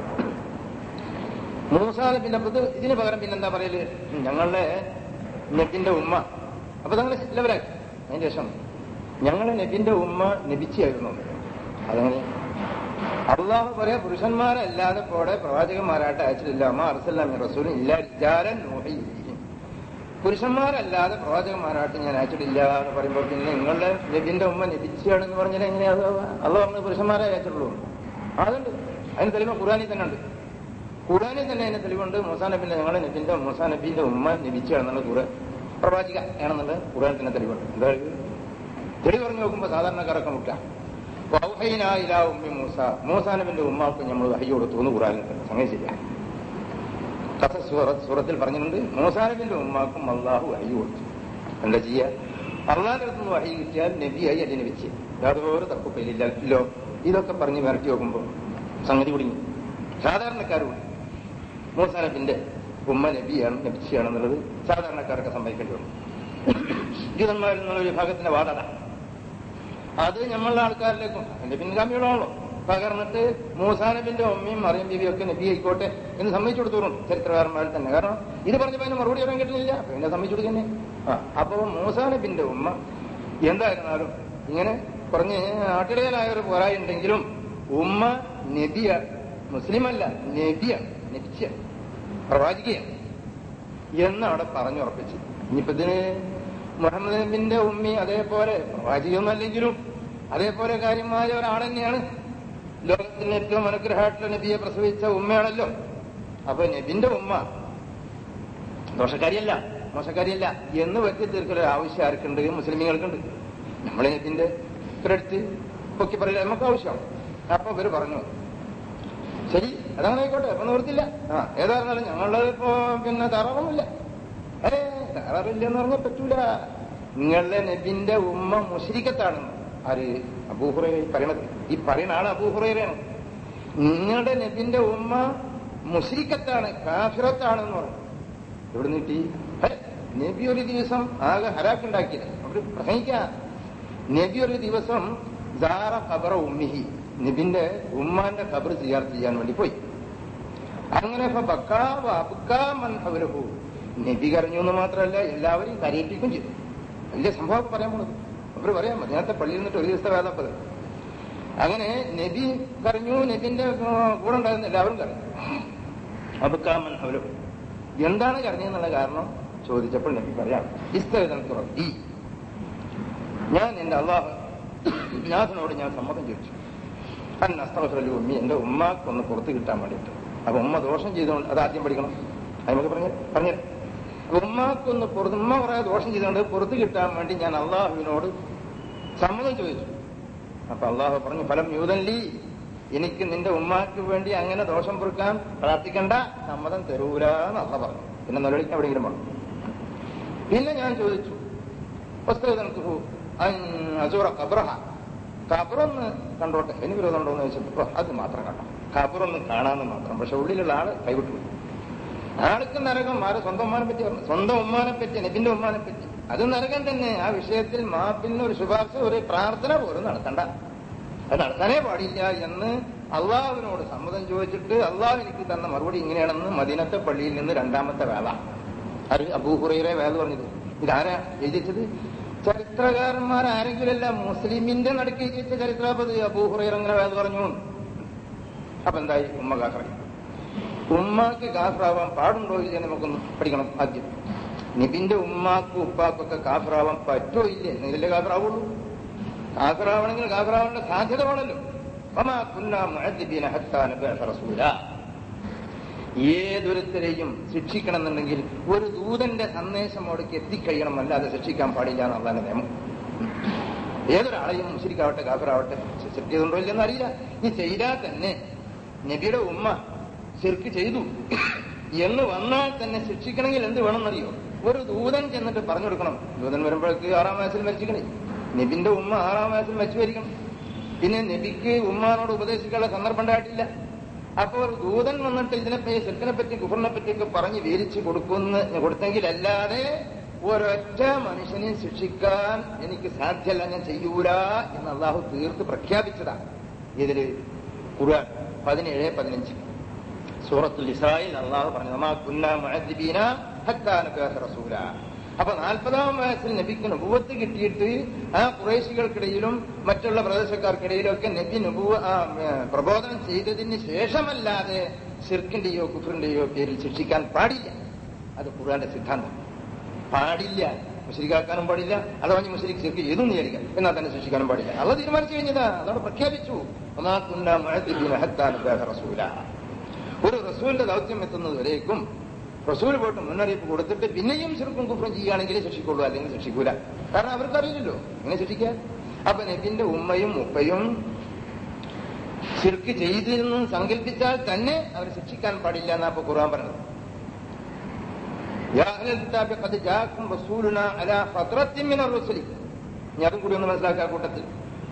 മൂസാ പിന്നെ ഇത് ഇതിന് പകരം പിന്നെന്താ പറയല് ഞങ്ങളുടെ നബിന്റെ ഉമ്മ അപ്പൊ തങ്ങളെ ചിലവരാക്കി അതിന്റെ ശേഷം ഞങ്ങളെ നബിന്റെ ഉമ്മ നബിച്ചായിരുന്നു അതങ്ങനെ അള്ളാഹു പറയാ പുരുഷന്മാരല്ലാതെ പോടെ പ്രവാചകന്മാരായിട്ട് അയച്ചിട്ടില്ല അമ്മ അറസല്ലാമി റസൂലും ഇല്ല ഇജാരൻ നൂഹയിലും പുരുഷന്മാരല്ലാതെ പ്രവാചകന്മാരായിട്ട് ഞാൻ അയച്ചിട്ടില്ല എന്ന് പറയുമ്പോൾ പിന്നെ നിങ്ങളുടെ നബിന്റെ ഉമ്മ നബിച്ചാണെന്ന് പറഞ്ഞാൽ എങ്ങനെയാ അത് പറഞ്ഞ് പുരുഷന്മാരെ അയച്ചിട്ടുള്ളൂ അതുണ്ട് അതിന് തെളിവ് ഖുറാനിൽ തന്നെ ഉണ്ട് ഖുറാനിൽ തന്നെ അതിന് തെളിവുണ്ട് മൂസാ നബിന്റെ ഞങ്ങളുടെ നബിന്റെ മൂസാ നബിന്റെ ഉമ്മ നബിച്ചാണെന്നുള്ള ഖുറ പ്രവാചിക ആണെന്നുള്ള ഖുറാനിൽ തന്നെ തെളിവുണ്ട് എന്താ ഇത്? തെളിവ് പറഞ്ഞു നോക്കുമ്പോൾ സാധാരണക്കാരൊക്കെ മുട്ടാം വൗഹൈനായിലാ ഉമ്മി മൂസ മൂസാ നബിന്റെ ഉമ്മാക്ക് നമ്മൾ വഹി കൊടുത്തു എന്ന് ഖുറാനിൽ തന്നെ സംഗതി ശരിയാണ് കസ സൂറത്ത് സൂറത്തിൽ പറഞ്ഞിട്ടുണ്ട് മൂസാ നബിന്റെ ഉമ്മാക്കും അള്ളാഹു വഹി കൊടുത്തു എന്താ ചെയ്യാ അള്ളാഹിന്റെ അടുത്ത് നിന്ന് വഹി കിട്ടിയാൽ നബിയായി അതിനെ വെച്ച് യാതൊരു തപ്പുപ്പയിലില്ലല്ലോ ഇതൊക്കെ പറഞ്ഞ് മിരട്ടി നോക്കുമ്പോൾ സംഗതി കുടുങ്ങി സാധാരണക്കാരോട് മൂസാ നബിന്റെ ഉമ്മ നബിയാണ് നബിച്ചിയാണെന്നുള്ളത് സാധാരണക്കാരൊക്കെ സംഭവിക്കേണ്ടി വന്നു ജൂതന്മാരിൽ നിന്നുള്ള ഒരു വിഭാഗത്തിന്റെ വാദത അത് നമ്മളുടെ ആൾക്കാരിലേക്കും എന്റെ പിൻഗാമികളാണല്ലോ പകർന്നിട്ട് മൂസാ നബിന്റെ ഉമ്മയും മറിയം ബീവിയും ഒക്കെ നബി ആയിക്കോട്ടെ എന്ന് സമ്മതിച്ചു കൊടുത്തോളും ചരിത്രകാരന്മാരിൽ തന്നെ കാരണം ഇത് പറഞ്ഞപ്പോ അതിന് മറുപടി പറയാൻ കിട്ടുന്നില്ല അപ്പൊ പിന്നെ സമ്മതിച്ചു കൊടുക്കുന്നേ ആ അപ്പൊ മൂസാ നബിന്റെ ഉമ്മ എന്തായിരുന്നാലും ഇങ്ങനെ പറഞ്ഞ് ആട്ടിടയനായ ഒരു പോരായുണ്ടെങ്കിലും ഉമ്മ നബിയ മുസ്ലിമല്ല നബിയാണ് നബിച്ചാണ് പ്രവാചികയാണ് എന്ന് അവിടെ പറഞ്ഞുറപ്പിച്ചു ഇനിയിപ്പോ ഇതിന് മുഹമ്മദ് നബിന്റെ ഉമ്മി അതേപോലെ പ്രവാചികൊന്നും അല്ലെങ്കിലും അതേപോലെ കാര്യമായ ഒരാൾ തന്നെയാണ് ലോകത്തിന് ഏറ്റവും അനുഗ്രഹമായിട്ടുള്ള നബിയെ പ്രസവിച്ച ഉമ്മയാണല്ലോ അപ്പൊ നബിന്റെ ഉമ്മ ദോഷക്കാരിയല്ല മോശക്കാരിയല്ല എന്ന് വെച്ച് തീർക്കലൊരു ആവശ്യം ആർക്കുണ്ട് മുസ്ലിമീങ്ങൾക്കുണ്ട് നമ്മളെ നബിന്റെ ഒരിടത്ത് പൊക്കി പറയില്ല നമുക്ക് ആവശ്യമാണ് അപ്പൊ ഇവര് പറഞ്ഞു ശരി അതങ്ങനെ ആയിക്കോട്ടെ അപ്പൊ നിവർത്തില്ല ആ ഏതായിരുന്നാലും ഞങ്ങളുടെ ഇപ്പോ പിന്നെ തറവൊന്നുമില്ല ഏ തറവില്ലെന്ന് പറഞ്ഞാൽ പറ്റൂല നിങ്ങളുടെ നബിന്റെ ഉമ്മ മുഷരിക്കത്താണെന്ന് ആര് അബൂഹുറ പറയണത് ഈ പറയുന്ന ആള് അബൂഹുറയാണ് നിങ്ങളുടെ നബിന്റെ ഉമ്മ മുഷരിക്കത്താണ് കാഫിറത്താണെന്ന് പറഞ്ഞു എവിടെ നീട്ടി ഹേ, നബി ഒരു ദിവസം ആകെ ഹരാക്കുണ്ടാക്കിയത് അവര് പ്രസംഗിക്കാം നബി ഒരു ദിവസം ദാറ ഖബറ ഉമ്മിഹി നബിന്റെ ഉമ്മാന്റെ ഖബർ സിയാർ ചെയ്യാൻ വേണ്ടി പോയി അങ്ങനെ ഇപ്പൊ ബക്കാ വബക്കാ മൻ ഹൗലഹു. നബി കരഞ്ഞു എന്ന് മാത്രമല്ല എല്ലാവരെയും കരയിപ്പിക്കും ചെയ്തു വലിയ സംഭവം പറയാൻ പോണത് അവര് പറയാം മദിനത്തെ പള്ളിയിൽ നിന്നിട്ട് ഒരു ദിവസത്തെ വേദപ്പത് അങ്ങനെ നബി കരഞ്ഞു നബിന്റെ ആ, കൂടെ ഉണ്ടായിരുന്ന എല്ലാവരും കരഞ്ഞു അബുക്കാമൻ അവരും എന്താണ് കരഞ്ഞെന്നുള്ള കാരണം ചോദിച്ചപ്പോൾ നബി പറയാം ഇസ്തം തുറത്തി ഞാൻ എന്റെ അള്ളാഹ് നാഥനോട് ഞാൻ സമ്മതം ചോദിച്ചു അൻ അസ്തഫലു ഉമ്മി എന്റെ ഉമ്മാക്കൊന്ന് പുറത്ത് കിട്ടാൻ വേണ്ടിയിട്ട് അപ്പൊ ഉമ്മ ദോഷം ചെയ്തുകൊണ്ട് അത് ആദ്യം പഠിക്കണം നമുക്ക് പറഞ്ഞ പറഞ്ഞു ഉമ്മാക്കൊന്ന് പുറത്ത് ഉമ്മ കുറെ ദോഷം ചെയ്തുകൊണ്ട് പുറത്ത് കിട്ടാൻ വേണ്ടി ഞാൻ അള്ളാഹുവിനോട് സമ്മതം ചോദിച്ചു അപ്പൊ അള്ളാഹു പറഞ്ഞു ഫലം യൂതല്ലി എനിക്ക് നിന്റെ ഉമ്മാക്ക് വേണ്ടി അങ്ങനെ ദോഷം പൊറുക്കാൻ പ്രാർത്ഥിക്കണ്ട സമ്മതം തരൂല എന്ന് അള്ള പറഞ്ഞു പിന്നെ നിലവിളിക്കാൻ എവിടെയെങ്കിലും പറഞ്ഞു പിന്നെ ഞാൻ ചോദിച്ചു വസ്തുതനക്ക് അസൂറ കബ്രഹ കബറൊന്ന് കണ്ടോട്ടെ എനിക്ക് വിരോധം ഉണ്ടോ എന്ന് ചോദിച്ചപ്പോ അത് മാത്രം കണ്ടോ കബറൊന്ന് കാണാമെന്ന് മാത്രം പക്ഷെ ഉള്ളിലുള്ള ആള് കൈവിട്ടു പോയി. ആൾക്ക് നരകം ആരെ സ്വന്തം ഉമ്മാനെ പറ്റി പറഞ്ഞു സ്വന്തം ഉമ്മാനെ പറ്റി നബിന്റെ ഉമ്മാനെ പറ്റി അത് നരകം തന്നെ ആ വിഷയത്തിൽ മാപ്പിന് ഒരു ശുപാർശ ഒരു പ്രാർത്ഥന പോലും നടത്തണ്ട അത് നടത്താനേ പാടില്ല എന്ന് അള്ളാഹുവിനോട് സമ്മതം ചോദിച്ചിട്ട് അള്ളാഹു എനിക്ക് തന്ന മറുപടി ഇങ്ങനെയാണെന്ന് മദീനത്തെ പള്ളിയിൽ നിന്ന് രണ്ടാമത്തെ വേള അത് അബൂഹുറൈറെ വേല പറഞ്ഞത് ഇതാരാ എഴുതിച്ചത് ചരിത്രകാരന്മാർ ആരെങ്കിലല്ല മുസ്ലിമിന്റെ നടുക്ക് എഴുതിച്ച ചരിത്രാപതി അബൂഹുറൈർ അങ്ങനെ വേല പറഞ്ഞു അപ്പൊ എന്തായി ഉമ്മ കാഫറായി ഉമ്മാക്ക് കാഫറാവാൻ പാടുണ്ടോ ഇല്ല നമുക്കൊന്ന് പഠിക്കണം ആദ്യം നിബിന്റെ ഉമ്മാക്കും ഉപ്പാക്കും ഒക്കെ കാഫറാവാൻ പറ്റോ ഇല്ലേ എന്നതിലെ കാഫറാവുള്ളൂ കാഫറാവണമെങ്കിൽ കാഫറാവേണ്ട സാധ്യത വേണമല്ലോ വമാ കുന്നാ മുഅദ്ദിബീന ഹത്താ നബഅസ റസൂലാ ഏതൊരുത്തരെയും ശിക്ഷിക്കണമെന്നുണ്ടെങ്കിൽ ഒരു ദൂതന്റെ സന്ദേശം അവിടേക്ക് എത്തിക്കഴിയണം അല്ലാതെ ശിക്ഷിക്കാൻ പാടില്ല എന്നുള്ളതാണ് നിയമം ഏതൊരാളെയും മുസ്ലിക്കാവട്ടെ കാഫറാവട്ടെ ശിക്ഷിക്കുന്നുണ്ടോ ഇല്ലെന്ന് അറിയില്ല ഈ ചെയ്താൽ തന്നെ നബിയുടെ ഉമ്മ ശിർക്ക് ചെയ്തു എന്ന് വന്നാൽ തന്നെ ശിക്ഷിക്കണമെങ്കിൽ എന്ത് വേണമെന്നറിയോ ഒരു ദൂതൻ ചെന്നിട്ട് പറഞ്ഞു കൊടുക്കണം ദൂതൻ വരുമ്പോഴേക്ക് ആറാം വയസ്സിൽ മരിച്ചിക്കണേ നബിന്റെ ഉമ്മ ആറാം വയസ്സിൽ മരിച്ചു വരിക്കണം പിന്നെ നബിക്ക് ഉമ്മാനോട് ഉപദേശിക്കാനുള്ള സന്ദർഭം ഉണ്ടായിട്ടില്ല അപ്പൊ ഒരു ദൂതൻ വന്നിട്ട് ഇതിനെ ശിർക്കിനെ പറ്റി കുഫറിനെ പറ്റിയൊക്കെ പറഞ്ഞ് വിവരിച്ച് കൊടുക്കുന്ന കൊടുത്തെങ്കിലല്ലാതെ ഒരൊറ്റ മനുഷ്യനെ ശിക്ഷിക്കാൻ എനിക്ക് സാധ്യമല്ല ഞാൻ ചെയ്യൂല എന്ന് അള്ളാഹു തീർത്ത് പ്രഖ്യാപിച്ചതാണ് ഇതില് ഖുർആൻ പതിനേഴ് പതിനഞ്ച് സൂറത്തുൽ ഇസ്രായേൽ അള്ളാഹു പറഞ്ഞു "വമാ കുന്നാ മുഅദ്ദിബീന ഹത്താ നബഅസ റസൂല അപ്പൊ നാൽപ്പതാം വയസ്സിൽ നബിക്ക് നുപുവത്ത് കിട്ടിയിട്ട് ആ കുറേശികൾക്കിടയിലും മറ്റുള്ള പ്രദേശക്കാർക്കിടയിലും ഒക്കെ നബി നുപുവ ആ, ഏ, പ്രബോധനം ചെയ്തതിന് ശേഷമല്ലാതെ ഷിർക്കിന്റെയോ കുഫറിന്റെയോ പേരിൽ ശിക്ഷിക്കാൻ പാടില്ല അത് ഖുർആന്റെ സിദ്ധാന്തം പാടില്ല മുസ്ലിക്കാക്കാനും പാടില്ല അഥവാ ഇനി മുസ്ലിം ശിർക്ക് ചെയ്തു എന്ന് വിചാരിക്കാം എന്നാൽ തന്നെ ശിക്ഷിക്കാനും പാടില്ല അത് തീരുമാനിച്ചു കഴിഞ്ഞതാ അതോടെ പ്രഖ്യാപിച്ചു "വമാ കുന്നാ മുഅദ്ദിബീന ഹത്താ നബഅസ റസൂല ഒരു റസൂലിന്റെ ദൗത്യം എത്തുന്നത് വരേക്കും റസൂൽ പോയിട്ട് മുന്നറിയിപ്പ് കൊടുത്തിട്ട് പിന്നെയും ചെറുക്കും കുഫറും ചെയ്യുകയാണെങ്കിൽ ശിക്ഷിക്കുള്ളൂ അല്ലെങ്കിൽ ശിക്ഷിക്കൂല കാരണം അവർക്കറിയില്ലല്ലോ ഇങ്ങനെ ശിക്ഷിക്കാൻ അപ്പൊ നബിന്റെ ഉമ്മയും ഉപ്പയും ശിർക്ക് ചെയ്തിരുന്നു സങ്കല്പിച്ചാൽ തന്നെ അവർ ശിക്ഷിക്കാൻ പാടില്ല എന്നാ ഇപ്പൊ ഖുർആൻ പറഞ്ഞത് യാ അഹ്ലൽ കിതാബി ഖദ് ജാഅക്കും റസൂലുനാ അലാ ഫത്രത്തിൻ മിനർ റുസുലി ഇനി അതും കൂടി ഒന്ന് മനസ്സിലാക്കുക ആ കൂട്ടത്തിൽ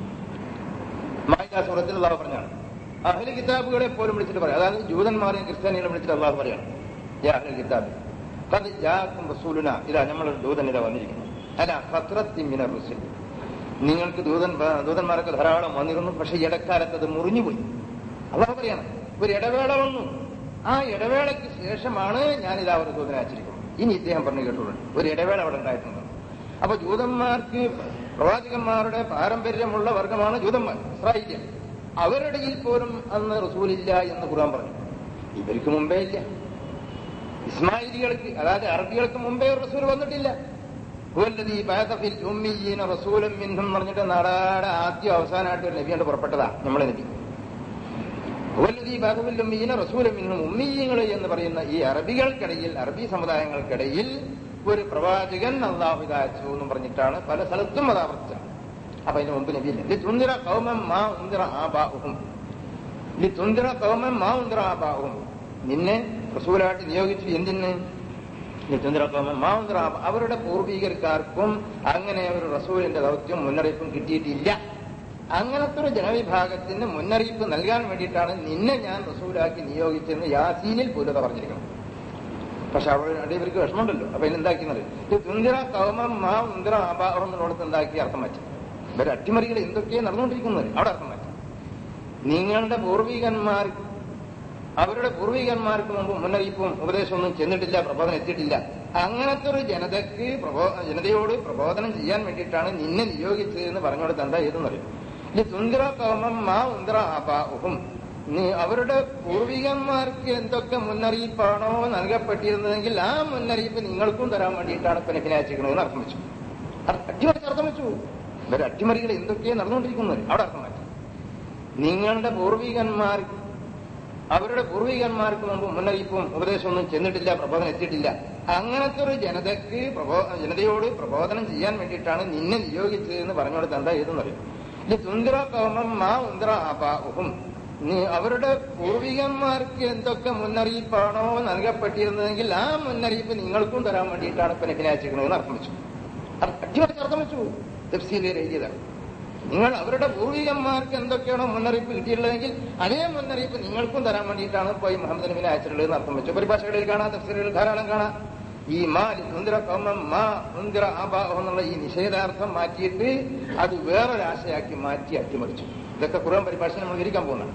മായിദ സൂറത്തിൽ അള്ളാഹു പറഞ്ഞാണ് അഹ്ലി കിതാബുകളെ പോലും വിളിച്ചിട്ട് പറയാം അതായത് ജൂതന്മാരെയും ക്രിസ്ത്യാനികളെ വിളിച്ചിട്ട് അള്ളാഹു പറയാണ് യാ അഹ്ലൽ കിതാബ് ഖദ് ജാഅക്കും റസൂലുനാ ഇതാ നമ്മളൊരു ദൂതൻ ഇതാ വന്നിരിക്കുന്നു അലാ ഫത്രത്തിൻ മിനർ റുസുലി നിങ്ങൾക്ക് ദൂതൻ ദൂതന്മാരൊക്കെ ധാരാളം വന്നിരുന്നു പക്ഷെ ഇടക്കാലത്ത് അത് മുറിഞ്ഞുപോയി അള്ളാഹു പറയാണ് ഒരു ഇടവേള വന്നു ആ ഇടവേളയ്ക്ക് ശേഷമാണ് ഞാനിതാ ഒരു ദൂതനെ അയച്ചിരിക്കുന്നത് ഇനി ഇദ്ദേഹം പറഞ്ഞു കേട്ടുള്ളൂ ഒരു ഇടവേള അവിടെ ഉണ്ടായിട്ടുണ്ട് അപ്പൊ ജൂതന്മാർക്ക് പ്രവാചകന്മാരുടെ പാരമ്പര്യമുള്ള വർഗമാണ് ജൂതന്മാർ ഇസ്രായേലിയൻ അവരുടെ ഇടയിൽ പോലും അന്ന് റസൂലില്ല എന്ന് ഖുർആൻ പറഞ്ഞു ഇവർക്ക് മുമ്പേ ഇല്ല ഇസ്മായിലികൾക്ക് അതായത് അറബികൾക്ക് മുമ്പേ ഒരു റസൂൽ വന്നിട്ടില്ല ഹുവല്ലദീ ബഅസ ഫിൽ ഉമ്മീയീന റസൂലൻ മിൻഹും എന്ന് പറഞ്ഞിട്ട് നാടാടെ ആദ്യം അവസാനമായിട്ട് ഒരു നബി കൊണ്ട് പുറപ്പെട്ടതാ നമ്മളെ നബി ഹുവല്ലദീ ബഅസ ഫിൽ ഉമ്മീയീന റസൂലൻ മിൻഹും ഉമ്മീയങ്ങൾ എന്ന് പറയുന്ന ഈ അറബികൾക്കിടയിൽ അറബി സമുദായങ്ങൾക്കിടയിൽ ഒരു പ്രവാചകൻ അള്ളാഹു ഇതാച്ചു എന്നും പറഞ്ഞിട്ടാണ് പല സ്ഥലത്തും അത് ആവർത്തിച്ചത് അപ്പൊ അതിന് മുമ്പ് നബിയില്ല ലിതുന്ദിറ കൗമം മാ ഉന്ദിറ ആബാഉഹും ലിതുന്ദിറ കൗമം മാ ഉന്ദിറ ആബാഉഹും നിന്നെ റസൂലായിട്ട് നിയോഗിച്ചു എന്തിന് ലിതുന്ദിറ കൗമം മാ ഉന്ദിറ ആബാ- അവരുടെ പൂർവികർക്കാർക്കും അങ്ങനെ ഒരു റസൂലിന്റെ ദൗത്യം മുന്നറിയിപ്പും കിട്ടിയിട്ടില്ല അങ്ങനത്തെ ഒരു ജനവിഭാഗത്തിന് മുന്നറിയിപ്പ് നൽകാൻ വേണ്ടിയിട്ടാണ് നിന്നെ ഞാൻ റസൂലാക്കി നിയോഗിച്ചെന്ന് യാസീനിൽ പോലും അത് പറഞ്ഞിരിക്കണം പക്ഷെ അവിടെ ഇവർക്ക് വിഷമമുണ്ടല്ലോ അപ്പൊ ഇതെന്താക്കിയെന്നത് ഇത് തുന്തിറ കൗമം മാ ഉന്തിറ ആബാഹം എന്നുള്ളത് എന്താക്കി അർത്ഥം മാറ്റി ഇവര് അട്ടിമറികൾ എന്തൊക്കെയാണ് നടന്നുകൊണ്ടിരിക്കുന്നത് അവിടെ അർത്ഥം മാറ്റി നിങ്ങളുടെ പൂർവികന്മാർ അവരുടെ പൂർവികന്മാർക്ക് മുമ്പ് മുന്നറിയിപ്പും ഉപദേശമൊന്നും ചെന്നിട്ടില്ല പ്രബോധനം എത്തിയിട്ടില്ല അങ്ങനത്തെ ഒരു ജനതയ്ക്ക് പ്രബോ ജനതയോട് പ്രബോധനം ചെയ്യാൻ വേണ്ടിയിട്ടാണ് നിന്നെ നിയോഗിച്ചത് എന്ന് പറഞ്ഞുകൊടുത്ത് എന്താ ചെയ്തെന്നറിയും ഈ തുന്തിറ കൗമം മാ ഉന്തിറ ആബാഹും നീ അവരുടെ പൂർവികന്മാർക്ക് എന്തൊക്കെ മുന്നറിയിപ്പാണോ നൽകപ്പെട്ടിരുന്നതെങ്കിൽ ആ മുന്നറിയിപ്പ് നിങ്ങൾക്കും തരാൻ വേണ്ടിയിട്ടാണ് ഇപ്പൊ നബിനെ അയച്ചിരിക്കണമെന്ന് അർത്ഥം വെച്ചു അർ- അട്ടിമറിച്ച് അർത്ഥം വെച്ചു ഇവരെ അട്ടിമറികൾ എന്തൊക്കെയാണ് നടന്നുകൊണ്ടിരിക്കുന്നത് അവിടെ അർത്ഥം മാറ്റി നിങ്ങളുടെ പൂർവികന്മാർ അവരുടെ പൂർവികന്മാർക്ക് മുമ്പ് മുന്നറിയിപ്പും ഉപദേശമൊന്നും ചെന്നിട്ടില്ല പ്രബോധനം എത്തിയിട്ടില്ല അങ്ങനത്തെ ഒരു ജനതയ്ക്ക് പ്രബോ ജനതയോട് പ്രബോധനം ചെയ്യാൻ വേണ്ടിയിട്ടാണ് നിന്നെ നിയോഗിച്ചത് എന്ന് പറഞ്ഞുകൊടുത്ത് എന്താ ചെയ്തെന്ന് പറയും ഇനി തുന്തിറ കൗമം മാ ഉന്തിറ അപാഹും നീ അവരുടെ പൂർവികന്മാർക്ക് എന്തൊക്കെ മുന്നറിയിപ്പാണോ നൽകപ്പെട്ടിരുന്നതെങ്കിൽ ആ മുന്നറിയിപ്പ് നിങ്ങൾക്കും തരാൻ വേണ്ടിയിട്ടാണ് ഇപ്പൊ നെഫിനാച്ചിരിക്കണമെന്ന് അർത്ഥം വെച്ചു അത് അടിമറിച്ച് അർത്ഥം വെച്ചു തഫ്സീലിൽ എഴുതിയതാണ് നിങ്ങൾ അവരുടെ പൂർവികന്മാർക്ക് എന്തൊക്കെയാണോ മുന്നറിയിപ്പ് കിട്ടിയിട്ടുള്ളതെങ്കിൽ അതേ മുന്നറിയിപ്പ് നിങ്ങൾക്കും തരാൻ വേണ്ടിയിട്ടാണ് പോയി മുഹമ്മദ് നബിനെ അയച്ചിട്ടുള്ളത് അർത്ഥം വെച്ചു പരിഭാഷകളിൽ കാണാം തഫ്സീലുകളിൽ ധാരാളം കാണാം ഈ മാ സുന്ദര കൗമം മാ സുന്ദര ആബാഹം എന്നുള്ള ഈ നിഷേധാർത്ഥം മാറ്റിയിട്ട് അത് വേറൊരാശയാക്കി മാറ്റി അട്ടിമറിച്ചു ഇതൊക്കെ ഖുർആൻ പരിഭാഷ നമ്മൾ വിരിക്കാൻ പോകുന്നതാണ്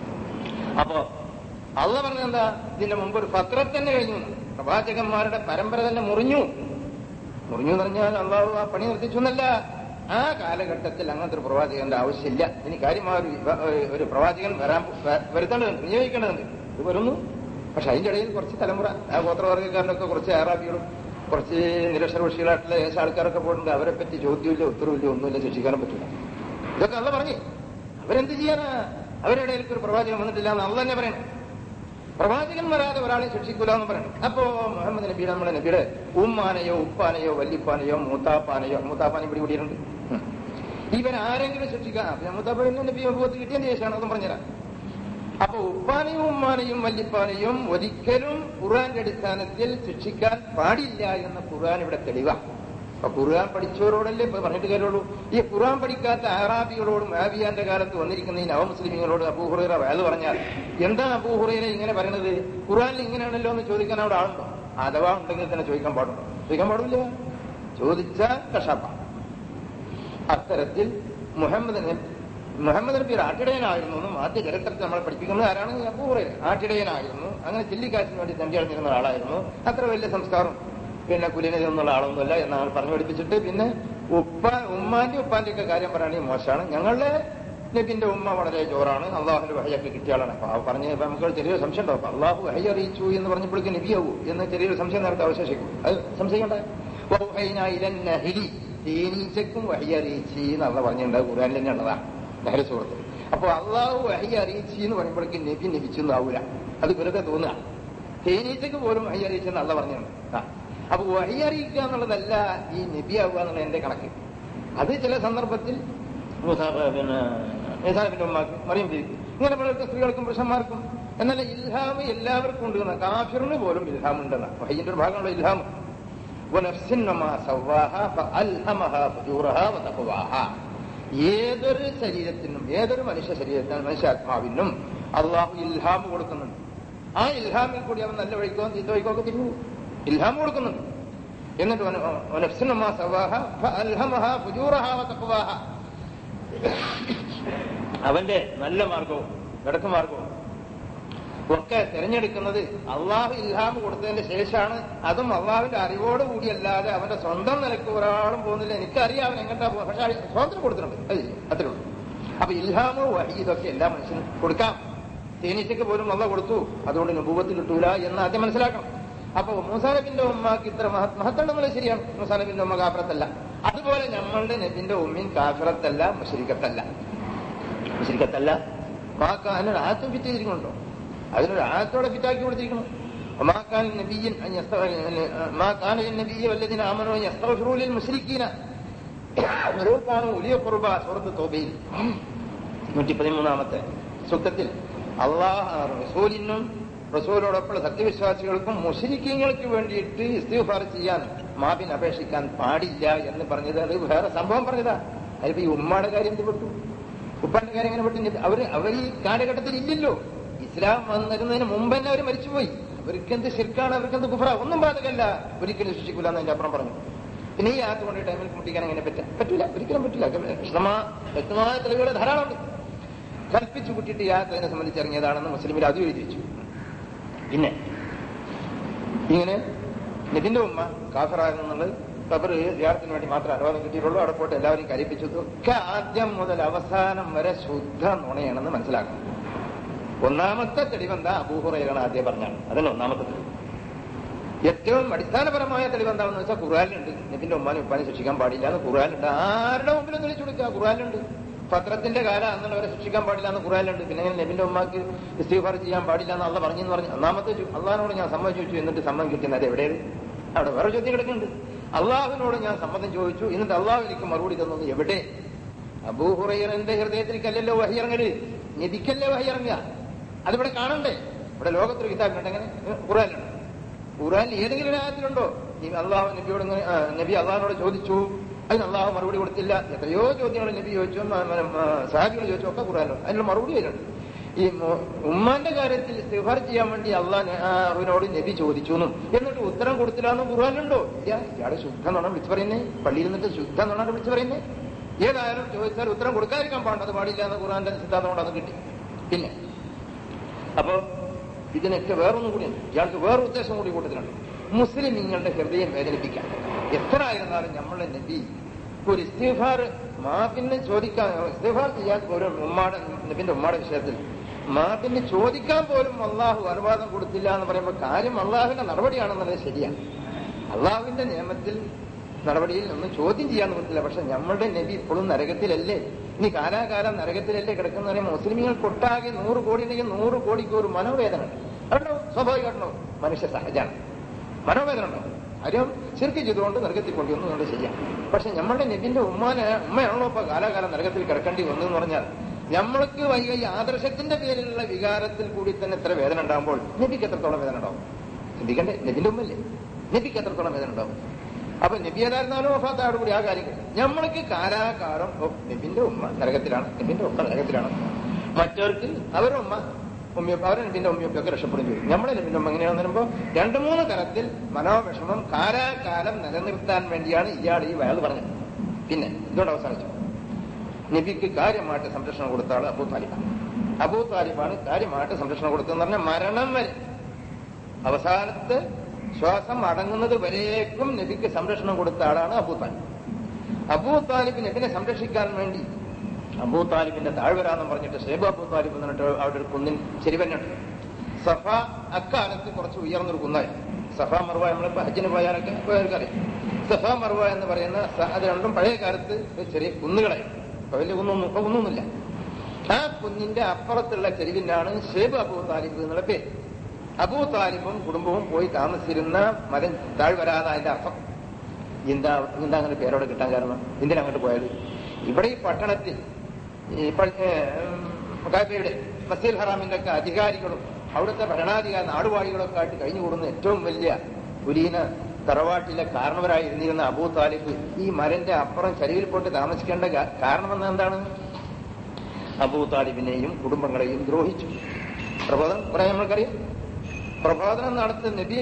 അപ്പോ അള്ള പറഞ്ഞത് എന്താ ഇതിന്റെ മുമ്പ് ഒരു പത്രം തന്നെ കഴിഞ്ഞു എന്ന്. പ്രവാചകന്മാരുടെ പരമ്പര തന്നെ മുറിഞ്ഞു മുറിഞ്ഞു എന്ന് പറഞ്ഞാൽ അള്ളാഹു ആ പണി നിർത്തിച്ചു എന്നല്ല ആ കാലഘട്ടത്തിൽ അങ്ങനത്തെ ഒരു പ്രവാചകന്റെ ആവശ്യമില്ല ഇനി കാര്യമായ ഒരു വിവ- ഒരു പ്രവാചകൻ വരാൻ വ- വരുത്തേണ്ടതുണ്ട് നിയോഗിക്കേണ്ടതുണ്ട് ഇത് വരുന്നു പക്ഷെ അതിന്റെ ഇടയിൽ കുറച്ച് തലമുറ ആ ഗോത്രവർഗ്ഗക്കാരനൊക്കെ കുറച്ച് ആറാബികളും കുറച്ച് നിരക്ഷരപക്ഷികളായിട്ടുള്ള ഏശ ആൾക്കാരൊക്കെ പോയിട്ടുണ്ട് അവരെ പറ്റി ചോദ്യമില്ല ഉത്തരവില്ല ഒന്നുമില്ല ശിക്ഷിക്കാനും പറ്റില്ല ഇതൊക്കെ അല്ല പറഞ്ഞു അവരെന്ത് ചെയ്യാനാ അവരുടെ ഇടയിലേക്ക് ഒരു പ്രവാചകൻ വന്നിട്ടില്ല എന്ന് അള്ള തന്നെ പറയണം പ്രവാചകൻ വരാതെ ഒരാളെ ശിക്ഷിക്കൂല എന്ന് പറയണം അപ്പോ മുഹമ്മദ് നബിയുടെ നമ്മുടെ നബിയുടെ ഉമ്മാനെയോ ഉപ്പാനെയോ വല്ലിപ്പാനെയോ മൂത്താപ്പാനെയോ മൂത്താപ്പാനെ പിടി കൂടിയിട്ടുണ്ട് ഉം. ഇവൻ ആരെങ്കിലും ശിക്ഷിക്കാം അപ്പൊ മൂത്താപ്പാനെ നബി അനുഭവത്തിൽ കിട്ടിയതിന് ശേഷമാണ് അതും പറഞ്ഞുതരാം അപ്പൊ ഉപ്പാനെയും ഉമ്മാനെയും വല്ലിപ്പാനെയും ഒരിക്കലും ഖുർആന്റെ അടിസ്ഥാനത്തിൽ ശിക്ഷിക്കാൻ പാടില്ല എന്ന ഖുർആൻ ഇവിടെ തെളിവാണ് അപ്പൊ ഖുർആൻ പഠിച്ചവരോടല്ലേ ഇപ്പൊ പറഞ്ഞിട്ട് കാര്യമുള്ളൂ ഈ ഖുർആൻ പഠിക്കാത്ത അറാബികളോടും ആബിയാന്റെ കാലത്ത് വന്നിരിക്കുന്ന ഈ നവമുസ്ലിമികളോട് അബൂഹുറൈറ വയത് പറഞ്ഞാൽ എന്താ അബൂഹുറൈറ ഇങ്ങനെ പറയുന്നത് ഖുർആനിൽ ഇങ്ങനെയാണല്ലോ എന്ന് ചോദിക്കാൻ അവിടെ ആളുണ്ടോ അഥവാ ഉണ്ടെങ്കിൽ തന്നെ ചോദിക്കാൻ പാടുണ്ടോ ചോദിക്കാൻ പാടില്ല ചോദിച്ചാൽ കഷാപ്പ അത്തരത്തിൽ മുഹമ്മദ് നബി മുഹമ്മദ് നബി ഒരു ആട്ടിടയനായിരുന്നു എന്നും ആദ്യ ചരിത്രത്തിൽ നമ്മൾ പഠിപ്പിക്കുന്നത് ആരാണ് അബൂഹുറൈറ ആട്ടിടയനായിരുന്നു അങ്ങനെ ചില്ലിക്കാശിന് വേണ്ടി തണ്ടി അടഞ്ഞിരുന്ന ആളായിരുന്നു അത്ര വലിയ സംസ്കാരം പിന്നെ കുലീനത എന്നുള്ള ആളൊന്നുമല്ല എന്നാണ് പറഞ്ഞു പഠിപ്പിച്ചിട്ട് പിന്നെ ഉപ്പ ഉമ്മാന്റെ ഉപ്പാന്റെ ഒക്കെ കാര്യം പറയുകയാണെങ്കിൽ മോശമാണ് ഞങ്ങളുടെ നബിന്റെ ഉമ്മ വളരെ ജോറാണ് അള്ളാഹുന്റെ വഹയൊക്കെ കിട്ടിയ ആളാണ് അപ്പൊ ആ പറഞ്ഞ ഇപ്പൊ നമുക്ക് ചെറിയൊരു സംശയം ഉണ്ടാവും അപ്പൊ അള്ളാഹു വഹി അറിയിച്ചു എന്ന് പറഞ്ഞപ്പോഴേക്ക് നബിയാവൂ എന്ന് ചെറിയൊരു സംശയം നേരത്തെ അവശേഷിക്കും അത് സംശയിക്കണ്ട വൗഹൈനാ ഇലൻ നഹ്രി. തേനീച്ചക്കും വഹി അറിയിച്ചു എന്നുള്ള പറഞ്ഞിട്ടുണ്ട് ഖുർആനിൽ തന്നെ ഉള്ളതാണ് നേരെ സുഹൃത്ത് അപ്പൊ അള്ളാഹു വഹി അറിയിച്ചു എന്ന് പറയുമ്പോഴേക്ക് നബി നബിച്ചൊന്നാവൂല അത് വെറുതെ തോന്നുക തേനീച്ചക്ക് പോലും വഹി അറിയിച്ചെന്ന് അള്ള പറഞ്ഞിട്ടുണ്ട് ആ അപ്പൊ വഹി അറിയിക്കുക എന്നുള്ളതല്ല ഈ നബിയാവുക എന്നുള്ള എന്റെ കണക്ക് അത് ചില സന്ദർഭത്തിൽ മൂസാ- പിന്നെ നിസാബിന്റെ ഉമ്മാക്ക് മറിയം ബീവിക്ക് ഇങ്ങനെ പലർക്കും സ്ത്രീകൾക്കും പുരുഷന്മാർക്കും എന്നാൽ ഇൽഹാം എല്ലാവർക്കും ഉണ്ട് എന്ന കാഫിറിന് പോലും ഇൽഹാം ഉണ്ടെന്ന വഹയിന്റെ ഒരു ഭാഗമുള്ള ഇൽഹാം ونفس وما سواها فألهمها فجورها وتقواها ഏതൊരു ശരീരത്തിനും ഏതൊരു മനുഷ്യ ശരീരത്തിനും മനുഷ്യാത്മാവിനും അള്ളാഹു ഇൽഹാം കൊടുക്കുന്നുണ്ട് ആ ഇൽഹാമിൽ കൂടി അവൻ നല്ല വഴിക്കോ ചീത്ത വഴിക്കോ ഒക്കെ തിരിഞ്ഞു ഇൽഹാം കൊടുക്കുന്നുണ്ട് എന്നിട്ട് വന- വനഫ്സിൻ വമാ സവാഹ ഫഅൽഹമഹ ഫുജൂറഹ വതഖ്വാഹ. അവന്റെ നല്ല മാർഗവും കിടക്ക് മാർഗവും ഒക്കെ തിരഞ്ഞെടുക്കുന്നത് അള്ളാഹു ഇൽഹാം കൊടുത്തതിന്റെ ശേഷമാണ് അതും അള്ളാഹുവിന്റെ അറിവോട് കൂടിയല്ലാതെ അവന്റെ സ്വന്തം നിലക്ക് ഒരാളും പോകുന്നില്ല എനിക്കറിയാം അവൻ എങ്ങോട്ടാ പോകുന്നത് പക്ഷെ അയാൾ സ്വാതന്ത്ര്യം കൊടുത്തിട്ടുണ്ട് അത് ചെയ്യും. അത്രേ ഉള്ളൂ അപ്പൊ ഇൽഹാമോ വഴി ഇതൊക്കെ എല്ലാ മനുഷ്യനും കൊടുക്കാം തേനീച്ചയ്ക്ക് പോലും അള്ള കൊടുത്തു അതുകൊണ്ട് നുപൂവത്തിൽ കിട്ടൂല എന്ന് ആദ്യം മനസ്സിലാക്കണം അപ്പൊ മൂസാനബിന്റെ ഉമ്മക്ക് ഇത്ര മഹ- മഹത്തുണ്ടെന്നുള്ളത് ശരിയാണ് മൂസാനബിന്റെ ഉമ്മ കാഫറത്തല്ല അതുപോലെ നമ്മളുടെ നബിന്റെ ഉമ്മയും കാഫറത്തല്ല മുഷരിക്കത്തല്ല മുഷരിക്കത്തല്ല മാക്ക അതിനൊരു ആയത്തും ഫിറ്റ് ചെയ്തിരിക്കുന്നുണ്ടോ അതിനൊരു ആയത്തോടെ ഫിറ്റാക്കി കൊടുത്തിരിക്കണം وما كان النبي أن يستغفر ما كان للنبي والذين آمنوا أن يستغفروا للمشركين ولو كانوا أولي قربى സൂറത്ത് തോബയിൽ നൂറ്റി പതിമൂന്നാമത്തെ സൂക്തത്തിൽ അള്ളാഹ് റസൂലിനും റസൂലോടൊപ്പമുള്ള സത്യവിശ്വാസികൾക്കും മുഷരിക്കങ്ങൾക്ക് വേണ്ടിയിട്ട് ഇസ്തിഫാർ ചെയ്യാൻ മാബിന് അപേക്ഷിക്കാൻ പാടില്ല എന്ന് പറഞ്ഞത് അത് വേറെ സംഭവം പറഞ്ഞതാ അതിപ്പോ ഈ ഉമ്മയുടെ കാര്യം എന്ത് പെട്ടു ഉപ്പാന്റെ കാര്യം എങ്ങനെ പെട്ടു അവര് അവർ ഈ കാലഘട്ടത്തിൽ ഇല്ലല്ലോ ഇസ്ലാം വന്നിരുന്നതിന് മുമ്പ് തന്നെ അവർ മരിച്ചുപോയി അവർക്ക് എന്ത് ശിർക്കാണ് അവർക്ക് എന്ത് കുഫറ ഒന്നും ബാധകല്ല ഒരിക്കലും ശിക്ഷിക്കില്ല എന്ന് അതിന്റെ അപ്പുറം പറഞ്ഞു പിന്നെ ഈ ആത്ത് കൊണ്ട് ടൈമിൽ മുട്ടിക്കാൻ എങ്ങനെ പറ്റും പറ്റില്ല ഒരിക്കലും പറ്റില്ല വിശദമായ വ്യക്തമായ തെളിവുകൾ ധാരാളമുണ്ട് കൽപ്പിച്ചു കൂട്ടിയിട്ട് ഈ ആത്ത് അതിനെ സംബന്ധിച്ച് ഇറങ്ങിയതാണെന്ന് മുസ്ലിമിൽ അത് എഴുതി വെച്ചു പിന്നെ ഇങ്ങനെ നിതിന്റെ ഉമ്മ കാഫറാകുന്നുള്ളത് ഖബർ ധ്യാനത്തിന് വേണ്ടി മാത്രം അനുവാദം കിട്ടിയിട്ടുള്ളൂ അവിടെ പോയിട്ട് എല്ലാവരും കലിപ്പിച്ചു ഒക്കെ ആദ്യം മുതൽ അവസാനം വരെ ശുദ്ധ നുണയാണെന്ന് മനസ്സിലാക്കണം ഒന്നാമത്തെ തെളിവെന്താ അബൂഹുറയാണ് ആദ്യം പറഞ്ഞാണ് അതന്നെ ഒന്നാമത്തെ തെളിവ് ഏറ്റവും അടിസ്ഥാനപരമായ തെളിവ് എന്താണെന്ന് വെച്ചാൽ ഖുറാനിലുണ്ട് നബിന്റെ ഉമ്മാനും ഉപ്പാനും ശിക്ഷിക്കാൻ പാടില്ല എന്ന് ഖുറാനുണ്ട് ആരുടെ മുമ്പിലും തെളിച്ചു കൊടുക്കുക ഖുറാനുണ്ട് പത്രത്തിന്റെ കാലം അന്നുള്ളവരെ ശിക്ഷിക്കാൻ പാടില്ല എന്ന് ഖുറാനിലുണ്ട് പിന്നെ ഇങ്ങനെ നബിന്റെ ഉമ്മാക്ക് ഇസ്തീഫാർ ചെയ്യാൻ പാടില്ല എന്ന് അള്ള പറഞ്ഞെന്ന് പറഞ്ഞു ഒന്നാമത്തെ ചോ- അള്ളാഹിനോട് ഞാൻ സമ്മതം ചോദിച്ചു എന്നിട്ട് സമ്മതം കിട്ടുന്നത് എവിടെയാണ് അവിടെ വേറെ ചോദ്യം കിടക്കുന്നുണ്ട് അള്ളാഹുവിനോട് ഞാൻ സമ്മതം ചോദിച്ചു എന്നിട്ട് അള്ളാഹു എനിക്ക് മറുപടി തന്നത് എവിടെ അബൂഹുറൈറന്റെ ഹൃദയത്തിലേക്കല്ലല്ലോ വഹിയിറങ്ങല് നബിക്കല്ലേ വഹിയിറങ്ങുക അതിവിടെ കാണണ്ടേ ഇവിടെ ലോകത്തൊരു കിതാബുണ്ട് എങ്ങനെ ഖുറാനിലുണ്ട് ഖുറാനിൽ ഏതെങ്കിലും ഒരു ആയത്തിലുണ്ടോ ഈ അള്ളാഹു നബിയോട് ഇങ്ങനെ, ആ, നബി അള്ളാഹിനോട് ചോദിച്ചു അതിന് അള്ളാഹു മറുപടി കൊടുത്തില്ല എത്രയോ ചോദ്യങ്ങൾ നബി ചോദിച്ചു സാഹിബികൾ ചോദിച്ചു ഒക്കെ ഖുറാനിലുണ്ട് അതിനുള്ള മറുപടി അതിലുണ്ട് ഈ മു- ഉമ്മാന്റെ കാര്യത്തിൽ സിഫർ ചെയ്യാൻ വേണ്ടി അള്ളാഹിനോട് നബി ചോദിച്ചു എന്നും എന്നിട്ട് ഉത്തരം കൊടുത്തില്ല എന്നും ഖുറാനിലുണ്ടോ ഇല്ല ഇയാളെ ശുദ്ധ നുണ വിളിച്ചു പറയുന്നേ പള്ളിയിൽ നിന്നിട്ട് ശുദ്ധ നുണ വിളിച്ചു പറയുന്നേ ഏതായാലും ചോദിച്ചാൽ ഉത്തരം കൊടുക്കാതിരിക്കാൻ പാടില്ല അത് പാടില്ല എന്ന് ഖുറാന്റെ സിദ്ധാന്തം കൊണ്ട് അത് കിട്ടി പിന്നെ അപ്പോ ഇതിനൊക്കെ വേറൊന്നും കൂടിയുണ്ട് ഇയാൾക്ക് വേറെ ഉദ്ദേശം കൂടി കൂട്ടത്തിലുണ്ട് മുസ്ലിം നിങ്ങളുടെ ഹൃദയം വേദനിപ്പിക്കാം എത്ര ആയിരുന്നാലും നമ്മളുടെ നബി ഒരു ഇസ്തിഫാർ മാപ്പിന് ചോദിക്കാൻ ഇസ്തിഫാർ ചെയ്യാൻ പോലും ഉമ്മാടെ നബിന്റെ ഉമ്മാടെ വിഷയത്തിൽ മാപ്പിന് ചോദിക്കാൻ പോലും അള്ളാഹു അനുവാദം കൊടുത്തില്ല എന്ന് പറയുമ്പോൾ കാര്യം അള്ളാഹുവിന്റെ നടപടിയാണെന്നുള്ളത് ശരിയാണ് അള്ളാഹുവിന്റെ നിയമത്തിൽ നടപടിയിൽ ഒന്നും ചോദ്യം ചെയ്യാൻ പറ്റില്ല പക്ഷെ നമ്മളുടെ നബി ഇപ്പോഴും നരകത്തിലല്ലേ ഇനി കാലാകാലം നരകത്തിലല്ലേ കിടക്കുന്ന പറയുമ്പോൾ മുസ്ലിമുകൾക്കൊട്ടാകെ നൂറ് കോടി ഉണ്ടെങ്കിൽ നൂറ് കോടിക്ക് ഒരു മനോവേദന ഉണ്ട് അതുണ്ടോ സ്വാഭാവികമായിട്ടോ മനുഷ്യ സഹജമാണ് മനോവേദന ഉണ്ടാവും കാര്യം ശരിക്കും ചെയ്തുകൊണ്ട് നരകത്തിൽ കൊണ്ടുവന്നു കൊണ്ട് ചെയ്യാം പക്ഷെ നമ്മളുടെ നബിന്റെ ഉമ്മാനെ ഉമ്മയാണല്ലോ ഇപ്പൊ കാലാകാലം നരകത്തിൽ കിടക്കേണ്ടി വന്നു എന്ന് പറഞ്ഞാൽ നമ്മൾക്ക് വൈകി ഈ ആദർശത്തിന്റെ പേരിലുള്ള വികാരത്തിൽ കൂടി തന്നെ ഇത്ര വേദന ഉണ്ടാകുമ്പോൾ നബിക്ക് എത്രത്തോളം വേദന ഉണ്ടാവും ചിന്തിക്കണ്ടേ നബിന്റെ ഉമ്മല്ലേ നബിക്ക് എത്രത്തോളം വേദന ഉണ്ടാവും അപ്പൊ നബി ഏതായിരുന്നാലും വഫാത്താട് കൂടി ആ കാര്യങ്ങൾ നമ്മൾക്ക് കാലാകാലം ഓ നബിന്റെ ഉമ്മ നരകത്തിലാണ് നബിന്റെ ഉമ്മ നരകത്തിലാണ് മറ്റവർക്ക് അവരുടെ ഉമ്മ ഉമ്മയൊക്കെ അവരെ നബിന്റെ ഉമ്മയൊക്കെ രക്ഷപ്പെടും ചെയ്യും നമ്മുടെ നബിന്റെ ഉമ്മ എങ്ങനെയാണെന്ന് പറയുമ്പോൾ രണ്ടു മൂന്ന് തരത്തിൽ മനോവിഷമം കാലാകാലം നിലനിർത്താൻ വേണ്ടിയാണ് ഇയാൾ ഈ വയൽ പറഞ്ഞത് പിന്നെ ഇതോടെ അവസാനിച്ചു നബിക്ക് കാര്യമായിട്ട് സംരക്ഷണം കൊടുത്ത ആള് അബൂ താലിബാണ് അബൂ താലിബാണ് കാര്യമായിട്ട് സംരക്ഷണം കൊടുത്തതെന്ന് പറഞ്ഞാൽ മരണം വരെ അവസാനത്ത് ശ്വാസം അടങ്ങുന്നത് വരേക്കും നബിക്ക് സംരക്ഷണം കൊടുത്ത ആളാണ് അബൂ താലിബ് അബൂ താലിബ് നബിനെ സംരക്ഷിക്കാൻ വേണ്ടി അബൂ താലിബിന്റെ താഴ്വരാന്ന് പറഞ്ഞിട്ട് ഷേബ് അബൂ താലിബ് എന്ന് പറഞ്ഞിട്ട് അവിടെ ഒരു കുന്നിൻ ചെരിവന്നുണ്ട് സഫ അക്കാലത്ത് കുറച്ച് ഉയർന്നൊരു കുന്നായി സഫ മർവ നമ്മളിപ്പോ ഹജ്ജിന് പോയാലൊക്കെ പോയവർക്കറിയാം സഫ മർവ എന്ന് പറയുന്ന സ- അത് രണ്ടും പഴയ കാലത്ത് ഒരു ചെറിയ കുന്നുകളായി ഇപ്പൊ വലിയ കുന്നൊന്നും ഇപ്പൊ കുന്നൊന്നുമില്ല ആ കുന്നിന്റെ അപ്പുറത്തുള്ള ചെരുവിനാണ് ഷേബ് അബൂ താലിബ് എന്നുള്ള പേര് അബൂ താലിബും കുടുംബവും പോയി താമസിച്ചിരുന്ന മല താഴ്വരാതെ അതിന്റെ അർത്ഥം എന്താ എന്താ അങ്ങനെ പേരോടെ കിട്ടാൻ കാരണം എന്തിനാ അങ്ങോട്ട് പോയത് ഇവിടെ ഈ പട്ടണത്തിൽ ഈ പ- ഏ, ഉം, കാബയുടെ മസീൽ ഹറാമിന്റെ ഒക്കെ അധികാരികളും അവിടുത്തെ ഭരണാധികാരി നാടുവാഴികളൊക്കെ ആയിട്ട് കഴിഞ്ഞുകൂടുന്ന ഏറ്റവും വലിയ കുലീന തറവാട്ടിലെ കാരണവരായി ഇരുന്നിരുന്ന അബൂ താലിബ് ഈ മരന്റെ അപ്പുറം ചരിവിൽ പോയിട്ട് താമസിക്കേണ്ട കാ- കാരണമെന്ന് എന്താണ് അബൂ താലിബിനെയും കുടുംബങ്ങളെയും ദ്രോഹിച്ചു പ്രബോധനം കുറെ നമ്മൾക്കറിയാം പ്രബോധനം നടത്തുന്ന നബി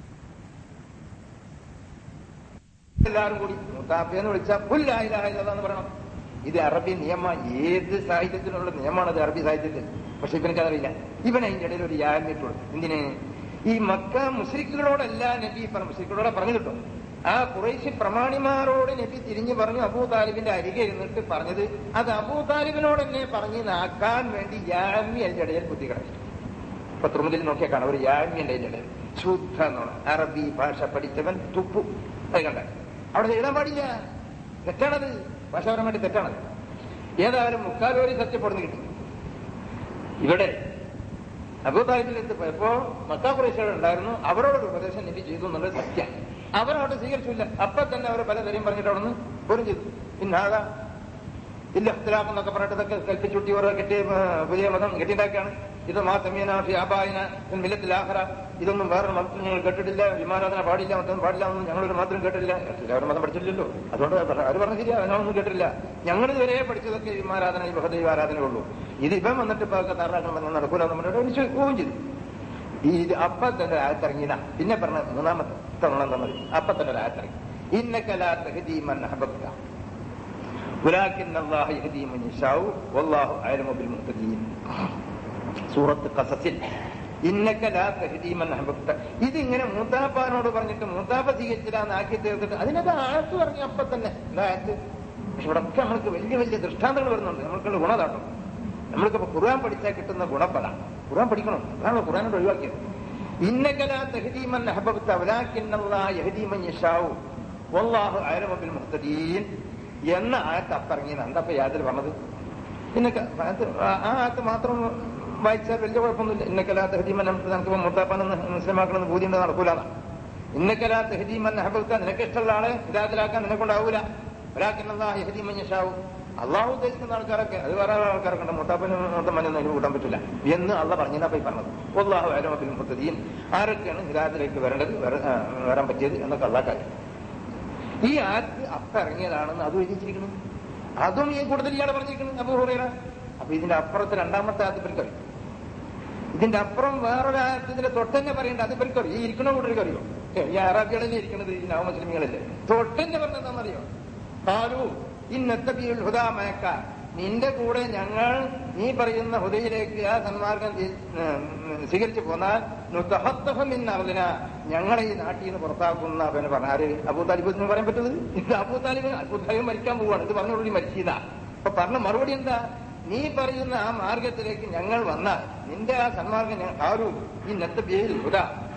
എല്ലാവരും കൂടി മുത്താഫിയെന്ന് വിളിച്ചാൽ പുല്ലായില്ലാന്ന് പറയണം ഇത് അറബി നിയമ ഏത് സാഹിത്യത്തിലുള്ള നിയമമാണ് അത് അറബി സാഹിത്യത്തിൽ പക്ഷെ ഇവനക്ക് അതറിയില്ല ഇവൻ അതിന്റെ ഇടയിൽ ഒരു യാജ്ഞിട്ടുള്ളൂ എന്തിന് ഈ മക്ക മുസ്ലിക്കുകളോടല്ല നബി പറ മുസ്ലിക്കുകളോടെ പറഞ്ഞു കിട്ടും ആ കുറേശ്ശി പ്രമാണിമാരോട് നബി തിരിഞ്ഞു പറഞ്ഞു അബൂ താലിബിന്റെ അരികെ ഇരുന്നിട്ട് പറഞ്ഞത് അത് അബൂ താലിബിനോട് എന്നെ പറഞ്ഞ് നാക്കാൻ വേണ്ടി യാമി അതിന്റെ ഇടയിൽ ബുദ്ധി കിടക്കും ഇപ്പൊ തുറമുതിൽ നോക്കിയാൽ കാണാം ഒരു യാമ്യന്റെ അതിന്റെ ഇടയിൽ ശുദ്ധ എന്നാണ് അറബി ഭാഷ പഠിച്ചവൻ തുപ്പു അത് കണ്ട അവിടെ എഴുതാൻ പാടില്ല തെറ്റാണത് ഭാഷാപരമായിട്ട് തെറ്റാണത് ഏതായാലും മുക്കാലോരി സത്യപ്പെടുന്നു കിട്ടി ഇവിടെ അബൂതാലിബിലെത്തി പോയപ്പോ മക്കാ കുറേശ്ശികൾ ഉണ്ടായിരുന്നു അവരോടൊരു ഉപദേശം നബി ചെയ്തു എന്നുള്ളത് സത്യം അവരവിടെ സ്വീകരിച്ചില്ല അപ്പൊ തന്നെ അവർ പലതരം പറഞ്ഞിട്ട് അവിടെ നിന്ന് പോരും ചെയ്തു പിന്നാകാ ഇല്ല ഇഖ്തിലാഫ് എന്നൊക്കെ പറഞ്ഞിട്ട് ഇതൊക്കെ കൽപ്പിച്ചുട്ടി ഓരോ കെട്ടിയ ആ, പുതിയ മതം കെട്ടിണ്ടാക്കാണ് ഇത് മാ സമീന ഫി ആബായിന മില്ലത്തിൽ ആഹ്റ ഇതൊന്നും വേറെ മതത്തിൽ ഞങ്ങൾ കേട്ടിട്ടില്ല വിമാനാധന പാടില്ല മറ്റൊന്നും പാടില്ല എന്നൊന്നും ഞങ്ങളൊരു മാത്രം കേട്ടിട്ടില്ല എല്ലാവരും മതം പഠിച്ചില്ലല്ലോ അതുകൊണ്ട് അവർ പറഞ്ഞ ശരിയാ ഞങ്ങളൊന്നും കേട്ടിട്ടില്ല ഞങ്ങൾ ഇതുവരെ പഠിച്ചതൊക്കെ വിമാരാധന ഈ ബഹദൈവ ആരാധന ഉള്ളൂ ഇത് ഇപ്പം വന്നിട്ട് ഇപ്പൊ ഒക്കെ താറാക്കം പറഞ്ഞാൽ നടക്കൂല എന്ന് പറഞ്ഞിട്ട് വിശ്വസിക്കുകയും ചെയ്തു ഈ ഇത് അപ്പൊ തന്നെ ആയത്തിറങ്ങിയതാ പിന്നെ പറഞ്ഞ മൂന്നാമത്തെ തവണ തന്നത് അപ്പൊ തന്നെ ആയത്തിറങ്ങി ഇന്നക്കലാ തഹദീമൻ അഹബക്ക ولكن الله يهدي من يشاء والله اعلم بالمهتدين സൂറത്ത് ഖസസിൽ ഇന്നക്ക ലാ തഹ്ദീ മൻ അഹ്ബബ്ത ഇതിങ്ങനെ മൂത്താപ്പാനോട് പറഞ്ഞിട്ട് മൂത്താപ്പ സ്വീകരിച്ചില്ലാന്ന് ആക്കി തീർത്തിട്ട് അതിനൊക്കെ ആഴത്ത് പറഞ്ഞു അപ്പൊ തന്നെ ഇതായത് പക്ഷെ ഇവിടെ ഒക്കെ നമ്മൾക്ക് വലിയ വലിയ ദൃഷ്ടാന്തങ്ങൾ വരുന്നുണ്ട് നമ്മൾക്കുള്ള ഗുണതാട്ടോ നമ്മൾക്കിപ്പോ ഖുർആൻ പഠിച്ചാൽ കിട്ടുന്ന ഗുണപ്പതാണ് ഖുർആൻ പഠിക്കണം അതാണ് ഖുർആനോട് ഒഴിവാക്കിയത് ഇന്നക്ക ലാ തഹ്ദീ മൻ അഹ്ബബ്ത വലാകിന്നല്ലാഹ യഹ്ദീ മൻ യശാഉ വല്ലാഹു അഅലമു ബിൽ മുഹ്തദീൻ എന്ന ആയത്ത് അപ്പറങ്ങി എന്താ യാതിൽ പറഞ്ഞത് ഇന്നൊക്കെ അത് ആ ആത്ത് മാത്രം വായിച്ചാൽ വലിയ കുഴപ്പമൊന്നുമില്ല ഇന്നക്കലാത്ത ഹദീമൻ നമുക്ക് മുത്താപ്പാനെന്ന് മുസ്ലിമാക്കണമെന്ന് ബോധ്യം നടക്കൂലാണ് ഇന്നക്കലാത്ത ഹദീമൻ ഹബൽക്ക നിനക്ക് ഇഷ്ടമുള്ള ആളെ ഹിദാത്തിലാക്കാൻ നിന്നെ കൊണ്ടാവൂല ഒരാൾക്കെന്നുള്ള ഹദീമൻ യശാവും അള്ളാഹു ഉദ്ദേശിക്കുന്ന ആൾക്കാരൊക്കെ അത് വേറെ ആൾക്കാരൊക്കെ ഉണ്ട് മുത്താപ്പനും മുത്തമ്മനൊന്നും അതിന് കൂട്ടാൻ പറ്റില്ല എന്ന് അള്ള പറഞ്ഞാ പോയി പറഞ്ഞത് അള്ളാഹു അലമത്തിൽ മുത്തദീൻ ആരൊക്കെയാണ് ഹിദാത്തിലേക്ക് വരേണ്ടത് വര- ആ, വരാൻ പറ്റിയത് എന്നൊക്കെ അള്ളാഹ് ഈ ആറ്റ് അപ്പ ഇറങ്ങിയതാണെന്ന് അത് എഴുതിച്ചിരിക്കുന്നു അതും ഈ കൂടുതൽ ഇയാളെ പറഞ്ഞിരിക്കുന്നു അബൂ ഹുറൈറ അപ്പൊ ഇതിന്റെ അപ്പുറത്ത് രണ്ടാമത്തെ ആത്ത് പെരുക്കറി ഇതിന്റെ അപ്പുറം വേറൊരു ആയത്ത് ഇതിന്റെ തൊട്ടന്നെ പറയണ്ട അത് പെരുക്കറി ഈ ഇരിക്കണ കൂട്ടർക്ക് അറിയോ ഏ, ഈ അറാബികളല്ലേ ഇരിക്കുന്നത് ഈ നവ മുസ്ലിമികളല്ലേ തൊട്ടന്നെ പറഞ്ഞെന്താണെന്നറിയോ കാലു ഇന്നത്തബിയുൽ ഹുദാമയക്ക നിന്റെ കൂടെ ഞങ്ങൾ നീ പറയുന്ന ഹുദയിലേക്ക് ആ സന്മാർഗം തി- ഉം, സ്വീകരിച്ചു പോന്നാൽ നുതഹത്തഫമിന്നറിന ഞങ്ങളെ ഈ നാട്ടിൽ നിന്ന് പുറത്താക്കുന്ന അവന് പറഞ്ഞ ആര് അബൂ താലിബ് എന്ന് പറയാൻ പറ്റുന്നത് ഇത് അബൂ താലിബ് അബൂ താലിബ് മരിക്കാൻ പോവാണ് ഇത് പറഞ്ഞോടുകൂടി മരിച്ചതാ അപ്പൊ പറഞ്ഞ മറുപടി എന്താ നീ പറയുന്ന ആ മാർഗത്തിലേക്ക് ഞങ്ങൾ വന്നാൽ നിന്റെ ആ സന്മാർഗം ഞങ്ങൾ ആരും ഈ നെത്തബിയിൽ ഹുദ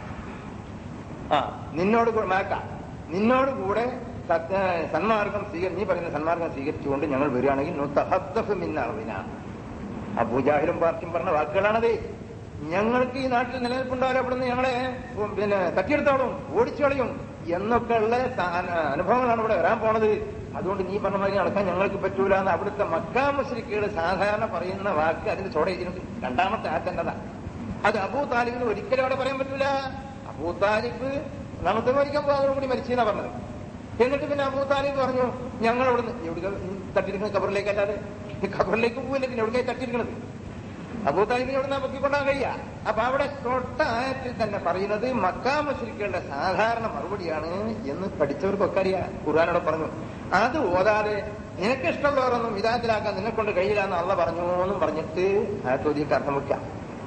ആ നിന്നോട് കൂടെ മാക്ക നിന്നോട് കൂടെ സത്യ സന്മാർഗം സ്വീകരി നീ പറയുന്ന സന്മാർഗം സ്വീകരിച്ചുകൊണ്ട് ഞങ്ങൾ വരികയാണെങ്കിൽ നുതഹദ്ദഫ് മിൻ അർദിന. അബൂജാഹിലും പാർട്ടിയും പറഞ്ഞ വാക്കുകളാണത് ഞങ്ങൾക്ക് ഈ നാട്ടിൽ നിലനിൽപ്പുണ്ടാവില്ല അവിടുന്ന് ഞങ്ങളെ ഉം, പിന്നെ തട്ടിയെടുത്തോളും ഓടിച്ചു കളയും എന്നൊക്കെയുള്ള സ- അന- അനുഭവങ്ങളാണ് ഇവിടെ വരാൻ പോണത് അതുകൊണ്ട് നീ പറഞ്ഞ മാതിരി നടക്കാൻ ഞങ്ങൾക്ക് പറ്റൂല എന്ന് അവിടുത്തെ മക്കാ മുസ്ലിക്കുകൾ സാധാരണ പറയുന്ന വാക്ക് അതിന്റെ ചോട എഴുതിയിട്ടുണ്ട് രണ്ടാമത്തെ ആറ്റേണ്ടതാ അത് അബൂ താലിബിന് ഒരിക്കലും അവിടെ പറയാൻ പറ്റൂല അബൂ താലിബ് നമുക്ക് മരിക്കാൻ പോകുന്നതോട് കൂടി മരിച്ചെന്നാ പറഞ്ഞത് എന്നിട്ട് പിന്നെ അബൂ താലിബ് പറഞ്ഞു ഞങ്ങൾ അവിടെ എവിടെ തട്ടിയിരിക്കുന്നത് കബറിലേക്ക് അല്ലാതെ ഈ കബറിലേക്ക് പോവില്ല പിന്നെ എവിടേക്കായി തട്ടിയിരിക്കണത് അബൂ താലിബിനെ എവിടെ പൊക്കിക്കൊണ്ടാൻ കഴിയ അപ്പൊ അവിടെ തൊട്ട ആയത്തിൽ തന്നെ പറയുന്നത് മക്കാ മുസ്ലിക്കുകളുടെ സാധാരണ മറുപടിയാണ് എന്ന് പഠിച്ചവർക്കൊക്കെ അറിയാം ഖുർആാനോട് പറഞ്ഞു അത് ഓതാതെ നിനക്ക് ഇഷ്ടമുള്ളവരൊന്നും വിധാനത്തിലാക്കാൻ നിന്നെ കൊണ്ട് കഴിയില്ല എന്ന് അള്ള പറഞ്ഞു എന്നും പറഞ്ഞിട്ട് ആ ചോദ്യക്ക് അർത്ഥം വെക്കാം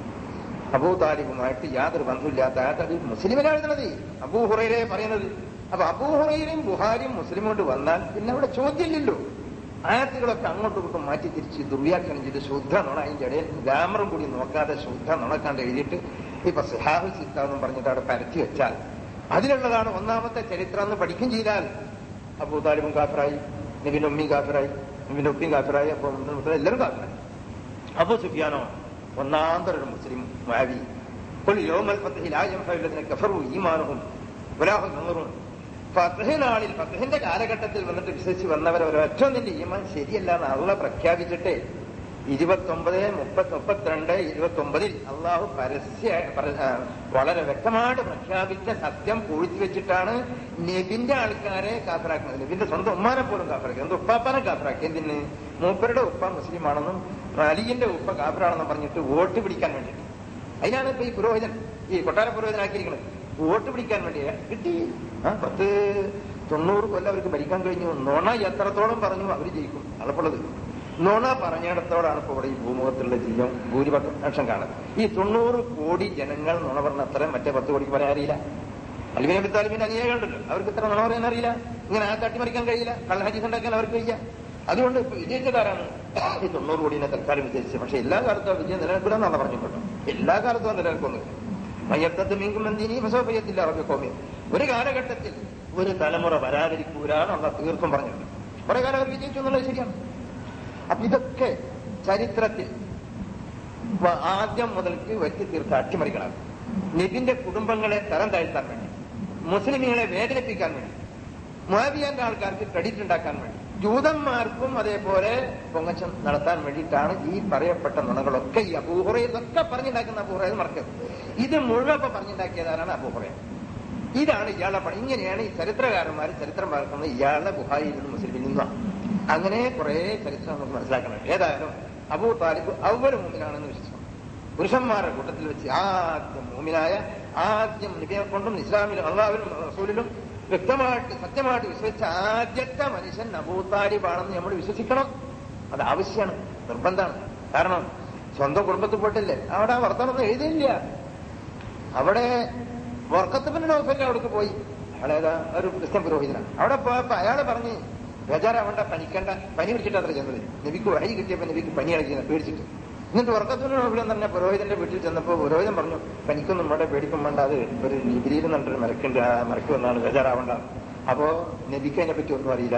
അബൂ താലിബുമായിട്ട് യാതൊരു ബന്ധമില്ലാത്ത ആയത്ത് അത് മുസ്ലിമിനാണ് എഴുതുന്നത് അബൂ ഹുറൈരെ പറയുന്നത് അപ്പൊ അബൂ ഹുറൈരയും ബുഹാരിയും മുസ്ലിം കൊണ്ട് വന്നാൽ പിന്നെ അവിടെ ചോദ്യമില്ലല്ലോ ആയത്തുകളൊക്കെ അങ്ങോട്ടും ഇങ്ങോട്ടും മാറ്റി തിരിച്ച് ദുർവ്യാഖ്യാനം ചെയ്ത് ശുദ്ധ നുണ അതിന്റെ ഇടയിൽ ഗ്രാമറും കൂടി നോക്കാതെ ശുദ്ധ നുണക്കാണ്ട് എഴുതിയിട്ട് ഇപ്പൊ സിഹാബ് സിത്താന്നും പറഞ്ഞിട്ട് അവിടെ പരത്തി വെച്ചാൽ അതിലുള്ളതാണ് ഒന്നാമത്തെ ചരിത്രം എന്ന് പഠിക്കും ചെയ്താൽ അബൂ താലിബും കാഫറായി നബിന്റെ ഉമ്മയും കാഫറായി നബിന്റെ ഉപ്പിയും കാഫറായി അപ്പൊ എല്ലാവരും കാഫറായി അബു സുഫിയാനോ ഒന്നാന്തര ഒരു മുസ്ലിം മാവി قل يوم الفتح لا ينفع الذين كفروا ايمانهم ولا هم ينظرون ഫതഹ് നാളിൽ ഫതഹിന്റെ കാലഘട്ടത്തിൽ വന്നിട്ട് വിശ്വസിച്ച് വന്നവർ ഒരൊറ്റ നിന്റെ ഈമാൻ ശരിയല്ല എന്ന് അള്ള പ്രഖ്യാപിച്ചിട്ട് ഇരുപത്തി ഒമ്പത് മുപ്പത്തി മുപ്പത്തിരണ്ട് ഇരുപത്തി ഒമ്പതിൽ അള്ളാഹു പരസ്യ പര- ആ, വളരെ വ്യക്തമായിട്ട് പ്രഖ്യാപിച്ച സത്യം പൂഴ്ത്തി വെച്ചിട്ടാണ് നബിന്റെ ആൾക്കാരെ കാഫറാക്കുന്നത് നബിന്റെ സ്വന്തം ഉമ്മാനെ പോലും കാഫറാക്കി എന്ത് ഉപ്പാപ്പാനെ കാഫറാക്കി എന്തിന് മൂപ്പരുടെ ഉപ്പ മുസ്ലിമാണെന്നും അലിയന്റെ ഉപ്പ കാഫറാണെന്നും പറഞ്ഞിട്ട് വോട്ട് പിടിക്കാൻ വേണ്ടിയിട്ട് അതിനാണ് ഇപ്പൊ ഈ പുരോഹിതൻ ഈ കൊട്ടാര പുരോഹിതനാക്കിയിരിക്കുന്നത് വോട്ട് പിടിക്കാൻ വേണ്ടിയാ കിട്ടി ആ പത്ത് തൊണ്ണൂറ് കൊല്ലം അവർക്ക് ഭരിക്കാൻ കഴിഞ്ഞു നുണ എത്രത്തോളം പറഞ്ഞു അവർ ജയിക്കും അളപ്പുള്ളത് നുണ പറഞ്ഞിടത്തോടാണ് ഇപ്പോൾ ഇവിടെ ഈ ഭൂമുഖത്തുള്ള ജീവൻ ഭൂരിപക്ഷം കാണുന്നത് ഈ തൊണ്ണൂറ് കോടി ജനങ്ങൾ നുണ പറഞ്ഞ അത്ര മറ്റേ പത്ത് കോടിക്ക് പറയാൻ അറിയില്ല അലിബിനെ ബിത്താലിബിന്റെ അനുയായികളുണ്ടല്ലോ അവർക്ക് ഇത്ര നുണ പറയാൻ അറിയില്ല ഇങ്ങനെ ആ തട്ടിമറിക്കാൻ കഴിയില്ല കള്ളഹജീസ് ഉണ്ടാക്കാൻ അവർക്ക് കഴിയില്ല അതുകൊണ്ട് ഇപ്പൊ വിജയിച്ചതാരാണ് ഈ തൊണ്ണൂറ് കോടിനെ തൽക്കാലം വിജയിച്ചത് പക്ഷെ എല്ലാ കാലത്തും ആ വിജയം നിലനിൽക്കില്ലെന്നാണ് പറഞ്ഞിട്ടുണ്ടോ എല്ലാ കാലത്തും അത് നിലനിൽക്കുന്നു മയ്യത്തത്ത് മീങ്കും എന്തിനീ ഫസോപയത്തില്ല അവർക്ക് കോമി ഒരു കാലഘട്ടത്തിൽ ഒരു തലമുറ വരാതിരിക്കൂരാന്നുള്ള തീർത്തും പറഞ്ഞിട്ടുണ്ട് കുറെ കാലം അവർ വിജയിച്ചു എന്നുള്ളത് ശരിയാണ് അപ്പൊ ഇതൊക്കെ ചരിത്രത്തിൽ വ- ആദ്യം മുതൽക്ക് വെട്ടി തീർത്ത് അട്ടിമറിക്കണം നബിന്റെ കുടുംബങ്ങളെ തരം താഴ്ത്താൻ വേണ്ടി മുസ്ലിമുകളെ വേദനിപ്പിക്കാൻ വേണ്ടി മുഹാബിയാന്റെ ആൾക്കാർക്ക് ക്രെഡിറ്റ് ഉണ്ടാക്കാൻ വേണ്ടി ജൂതന്മാർക്കും അതേപോലെ പൊങ്ങച്ചം നടത്താൻ വേണ്ടിയിട്ടാണ് ഈ പറയപ്പെട്ട നുണകളൊക്കെ ഈ അബൂഹുറ ഇതൊക്കെ പറഞ്ഞുണ്ടാക്കുന്ന അബൂഹുറ മറക്കരുത് ഇത് മുഴുവൻ ഇപ്പൊ പറഞ്ഞുണ്ടാക്കിയതാണ് അബൂഹുറ ഇതാണ് ഇയാളുടെ പണി ഇങ്ങനെയാണ് ഈ ചരിത്രകാരന്മാർ ചരിത്രം പറക്കുന്നത് ഇയാളുടെ ഗുഹായിൽ നിന്ന് മുസ്ലിമിൽ നിന്നാണ് അങ്ങനെ കുറെ ചരിത്രം നമുക്ക് മനസ്സിലാക്കണം ഏതായാലും അബൂ താലിബ് അവര് മൂമിനാണെന്ന് വിശ്വസിക്കണം പുരുഷന്മാരുടെ കൂട്ടത്തിൽ വെച്ച് ആദ്യം മൂമിനായ ആദ്യം നബിയെ കൊണ്ടും ഇസ്ലാമിലും അള്ളാഹുവിലും റസൂലിലും വ്യക്തമായിട്ട് സത്യമായിട്ട് വിശ്വസിച്ച ആദ്യത്തെ മനുഷ്യൻ അബൂ താലിബാണെന്ന് നമ്മൾ വിശ്വസിക്കണം അത് ആവശ്യമാണ് നിർബന്ധമാണ് കാരണം സ്വന്തം കുടുംബത്തിൽ പോയിട്ടില്ലേ അവിടെ ആ വർത്തമാനം എഴുതിയില്ല അവിടെ വർക്കത്തപ്പന്റെ നോഫലിൽ അവിടേക്ക് പോയി അയാളേതാ ഒരു ക്രിസ്ത്യൻ പുരോഹിതനാണ് അവിടെ പോയപ്പോ അയാള് പറഞ്ഞ് ബേജാറാവണ്ട പനിക്കണ്ട പനി പിടിച്ചിട്ട് അത്ര ചെന്നത് നബിക്ക് വഴി കിട്ടിയപ്പോ നബിക്ക് പനി അടിക്കുന്നത് പേടിച്ചിട്ട് എന്നിട്ട് വർക്കത്തപ്പന്റെ നോഫിലും തന്നെ പുരോഹിതന്റെ വീട്ടിൽ ചെന്നപ്പോ പുരോഹിതൻ പറഞ്ഞു പനിക്കൊന്നും ഇവിടെ പേടിക്കും വേണ്ട അത് ഒരു നിബിരിയിൽ നിന്നിട്ടൊരു മരക്കുണ്ട് ആ മരക്ക് വന്നാണ് ബേജാറാവണ്ട അപ്പോ നബിക്ക് അതിനെ പറ്റി ഒന്നും അറിയില്ല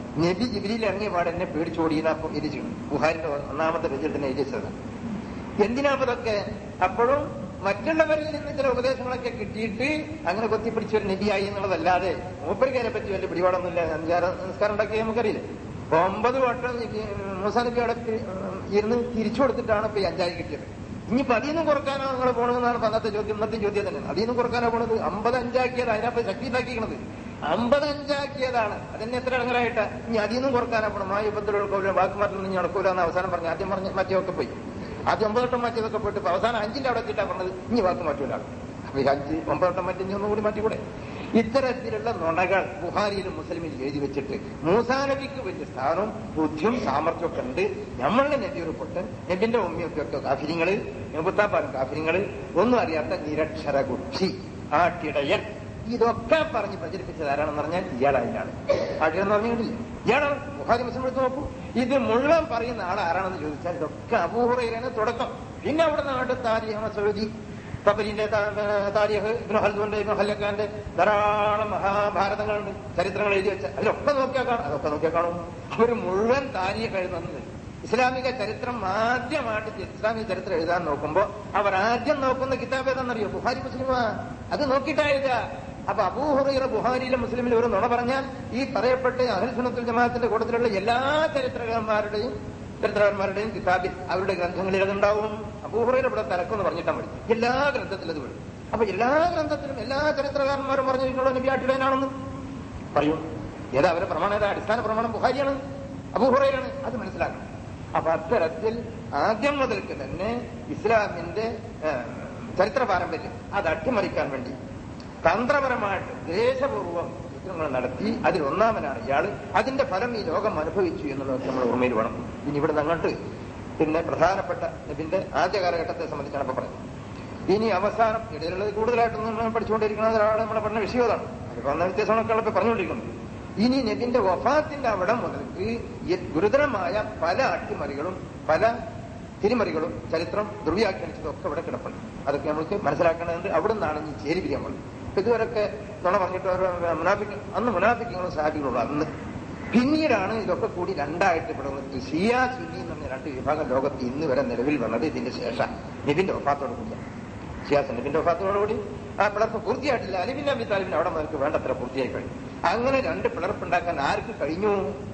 നബി ജിബിലിയിൽ ഇറങ്ങിയ പാട് എന്നെ പേടിച്ചോടിയെന്ന് അപ്പം എരിച്ചു ബുഹാരിന്റെ ഒന്നാമത്തെ രചന തന്നെ എരിച്ചത് എന്തിനാ അപ്പൊ ഇതൊക്കെ അപ്പോഴും മറ്റുള്ളവരിൽ നിന്ന് ചില ഉപദേശങ്ങളൊക്കെ കിട്ടിയിട്ട് അങ്ങനെ കൊത്തിപ്പിടിച്ച ഒരു നബിയായി എന്നുള്ളതല്ലാതെ മൂപ്പരിക്കാരെ പറ്റി വലിയ പിടിപാടൊന്നുമില്ല അഞ്ചാറ് നമസ്കാരം ഉണ്ടാക്കിയ നമുക്കറിയില്ല അപ്പൊ ഒമ്പത് വട്ടം ഈ മൂസാ നബി അവിടെ പി- ഇരുന്ന് തിരിച്ചു കൊടുത്തിട്ടാണ് ഇപ്പൊ ഈ അഞ്ചായി കിട്ടിയത് ഇനിയിപ്പോ അതിൽ നിന്നും കുറക്കാനോ നിങ്ങൾ പോകണമെന്നാണ് അന്നത്തെ ചോദ്യം ഇന്നത്തെ ചോദ്യം തന്നെ അതിൽ നിന്നും കുറക്കാനോ പോണത് അമ്പത് അഞ്ചാക്കിയത് അതിനകത്ത് ശക്തി ഉണ്ടാക്കിയിരിക്കണത് അമ്പത് അഞ്ചാക്കിയതാണ് അതിന് എത്ര ഇടങ്ങറായിട്ട് ഇനി അതിൽ നിന്നും കുറക്കാനോ പോകണം ആ യുദ്ധത്തിലുള്ള വാക്ക് മാറ്റം ഇനി നടക്കൂല എന്ന് അവസാനം പറഞ്ഞു ആദ്യം പറഞ്ഞ് മാറ്റിയൊക്കെ പോയി ആദ്യം ഒമ്പതെട്ടം മാറ്റിയതൊക്കെ പോയിട്ട് ഇപ്പൊ അവസാനം അഞ്ചിന്റെ അവിടെ എത്തിയിട്ടാ പറഞ്ഞത് ഇനി വാക്ക് മാറ്റൂല അപ്പൊ ഈ അഞ്ച് ഒമ്പതെട്ടം മാറ്റി ഇനി ഒന്നും കൂടി മാറ്റിക്കൂടെ ഇത്തരത്തിലുള്ള നുണകൾ ബുഹാരിയിലും മുസ്ലിമിലും എഴുതി വെച്ചിട്ട് മൂസാനബിക്ക് വലിയ സ്ഥാനവും ബുദ്ധിയും സാമർഥ്യം ഒക്കെ ഉണ്ട് നമ്മളുടെ നബി ഒരു പൊട്ടൻ നബിന്റെ ഉമ്മയൊക്കെ ഒക്കെ കാഫിരിങ്ങള് നെബുത്താപ്പാലും കാഫിരിങ്ങള് ഒന്നും അറിയാത്ത നിരക്ഷര കുക്ഷി ആട്ടിടയൻ ഇതൊക്കെ പറഞ്ഞ് പ്രചരിപ്പിച്ചത് ആരാണെന്ന് പറഞ്ഞാൽ ഇയാളായിട്ടാണ് ആട്ടിയെന്ന് പറഞ്ഞിട്ടില്ല ഇയാളാണ് ബുഹാരി മുസ്ലിം എടുത്ത് നോക്കൂ ഇത് മുഴുവൻ പറയുന്ന ആൾ ആരാണെന്ന് ചോദിച്ചാൽ ഇതൊക്കെ അപൂർവയിലാണ് തുടക്കം പിന്നെ അവിടെ നാട്ട് താരിഖ് സൗദി തബരിന്റെ താരിഖ് ഇബ്നു ഹൽദുന്റെ ഇബ്നു ഹല്ലക്കാന്റെ ധാരാളം മഹാഭാരതങ്ങളുണ്ട് ചരിത്രങ്ങൾ എഴുതി വെച്ച അതിലൊക്കെ നോക്കിയാൽ കാണും അതൊക്കെ നോക്കിയാൽ കാണും അവർ മുഴുവൻ താരിഖ് എഴുതുന്നത് ഇസ്ലാമിക ചരിത്രം ആദ്യമായിട്ട് ഇസ്ലാമിക ചരിത്രം എഴുതാൻ നോക്കുമ്പോൾ അവർ ആദ്യം നോക്കുന്ന കിതാബ് ഏതാണെന്നറിയോ ബുഹാരി മുസ്ലിമാ അത് നോക്കിയിട്ടാ എഴുതുക അപ്പൊ അബൂഹുറൈറ ബുഹാരിയിലെ മുസ്ലിമിൽ ഒരു നുണ പറഞ്ഞാൽ ഈ പറയപ്പെട്ട അഹൽസുനത്തുൽ ജമാഅത്തിന്റെ കൂട്ടത്തിലുള്ള എല്ലാ ചരിത്രകാരന്മാരുടെയും ചരിത്രകാരന്മാരുടെയും കിതാബിൽ അവരുടെ ഗ്രന്ഥങ്ങളിൽ അതുണ്ടാവും അബൂഹുറൈറ ഇവിടെ തലക്കെന്ന് പറഞ്ഞിട്ടാൽ മതി എല്ലാ ഗ്രന്ഥത്തിലും അത് വരും അപ്പൊ എല്ലാ ഗ്രന്ഥത്തിലും എല്ലാ ചരിത്രകാരന്മാരും പറഞ്ഞിട്ടുള്ള നബിയാട്ടിടനാണെന്ന് പറയൂ ഏതാ അവരെ പ്രമാണം ഏതാ അടിസ്ഥാന പ്രമാണം ബുഹാരിയാണ് അബൂഹുറൈറാണ് അത് മനസ്സിലാക്കണം അപ്പൊ അത്തരത്തിൽ ആദ്യം മുതൽക്ക് തന്നെ ഇസ്ലാമിന്റെ ആ, ചരിത്ര പാരമ്പര്യം അത് അട്ടിമറിക്കാൻ വേണ്ടി തന്ത്രപരമായിട്ട് ദേശപൂർവം യുദ്ധങ്ങൾ നടത്തി അതിൽ ഒന്നാമനാണ് ഇയാള് അതിന്റെ ഫലം ഈ ലോകം അനുഭവിച്ചു എന്നുള്ളത് നമ്മൾ ഓർമ്മയിൽ വേണം ഇനി ഇവിടെ അങ്ങോട്ട് പിന്നെ പ്രധാനപ്പെട്ട ഇതിന്റെ ആദ്യ കാലഘട്ടത്തെ സംബന്ധിച്ചാണ് ഇപ്പൊ പറയുന്നത് ഇനി അവസാനം ഇടയിലുള്ളത് കൂടുതലായിട്ടൊന്നും നമ്മൾ പഠിച്ചുകൊണ്ടിരിക്കുന്നത് ഒരാളെ നമ്മുടെ പഠന വിഷയം അതാണ് അതിപ്പോ വന്ന വ്യത്യാസങ്ങളൊക്കെ ഇപ്പൊ പറഞ്ഞുകൊണ്ടിരിക്കുന്നത് ഇനി നബിന്റെ വഫാത്തിന്റെ അവിടെ മുതൽക്ക് ഈ ഗുരുതരമായ പല അട്ടിമറികളും പല തിരിമറികളും ചരിത്രം ദുർവ്യാഖ്യാനിച്ചതും ഒക്കെ ഇവിടെ കിടപ്പുണ്ട് അതൊക്കെ നമുക്ക് മനസ്സിലാക്കേണ്ടതുണ്ട് അവിടെ നിന്നാണ് ഈ ചേരി പിരിയാൻ പോകുന്നത് ഇപ്പൊ ഇതുവരെയൊക്കെ നുണ പറഞ്ഞിട്ട് ഓരോ മുനാഫിക്ക് അന്ന് മുനാഫിക്കുകളും സാഹിബികളുള്ളൂ അന്ന് പിന്നീടാണ് ഇതൊക്കെ കൂടി രണ്ടായിട്ട് ഇവിടെ വന്നിട്ട് ഷിയ സുന്നി എന്ന് പറഞ്ഞ രണ്ട് വിഭാഗം ലോകത്ത് ഇന്ന് വരെ നിലവിൽ വന്നത് ഇതിന്റെ ശേഷം നബിന്റെ വഫാത്തോട് കൂടിയാണ് ഷിയാസ് നബിന്റെ വഫാത്തോടുകൂടി ആ പിളർപ്പ് പൂർത്തിയായിട്ടില്ല അലിബിൻ അബി താലിബിന് അവിടെ മുതൽക്ക് വേണ്ടത്ര പൂർത്തിയായി കഴിഞ്ഞു അങ്ങനെ രണ്ട് പിളർപ്പുണ്ടാക്കാൻ ആർക്ക് കഴിഞ്ഞു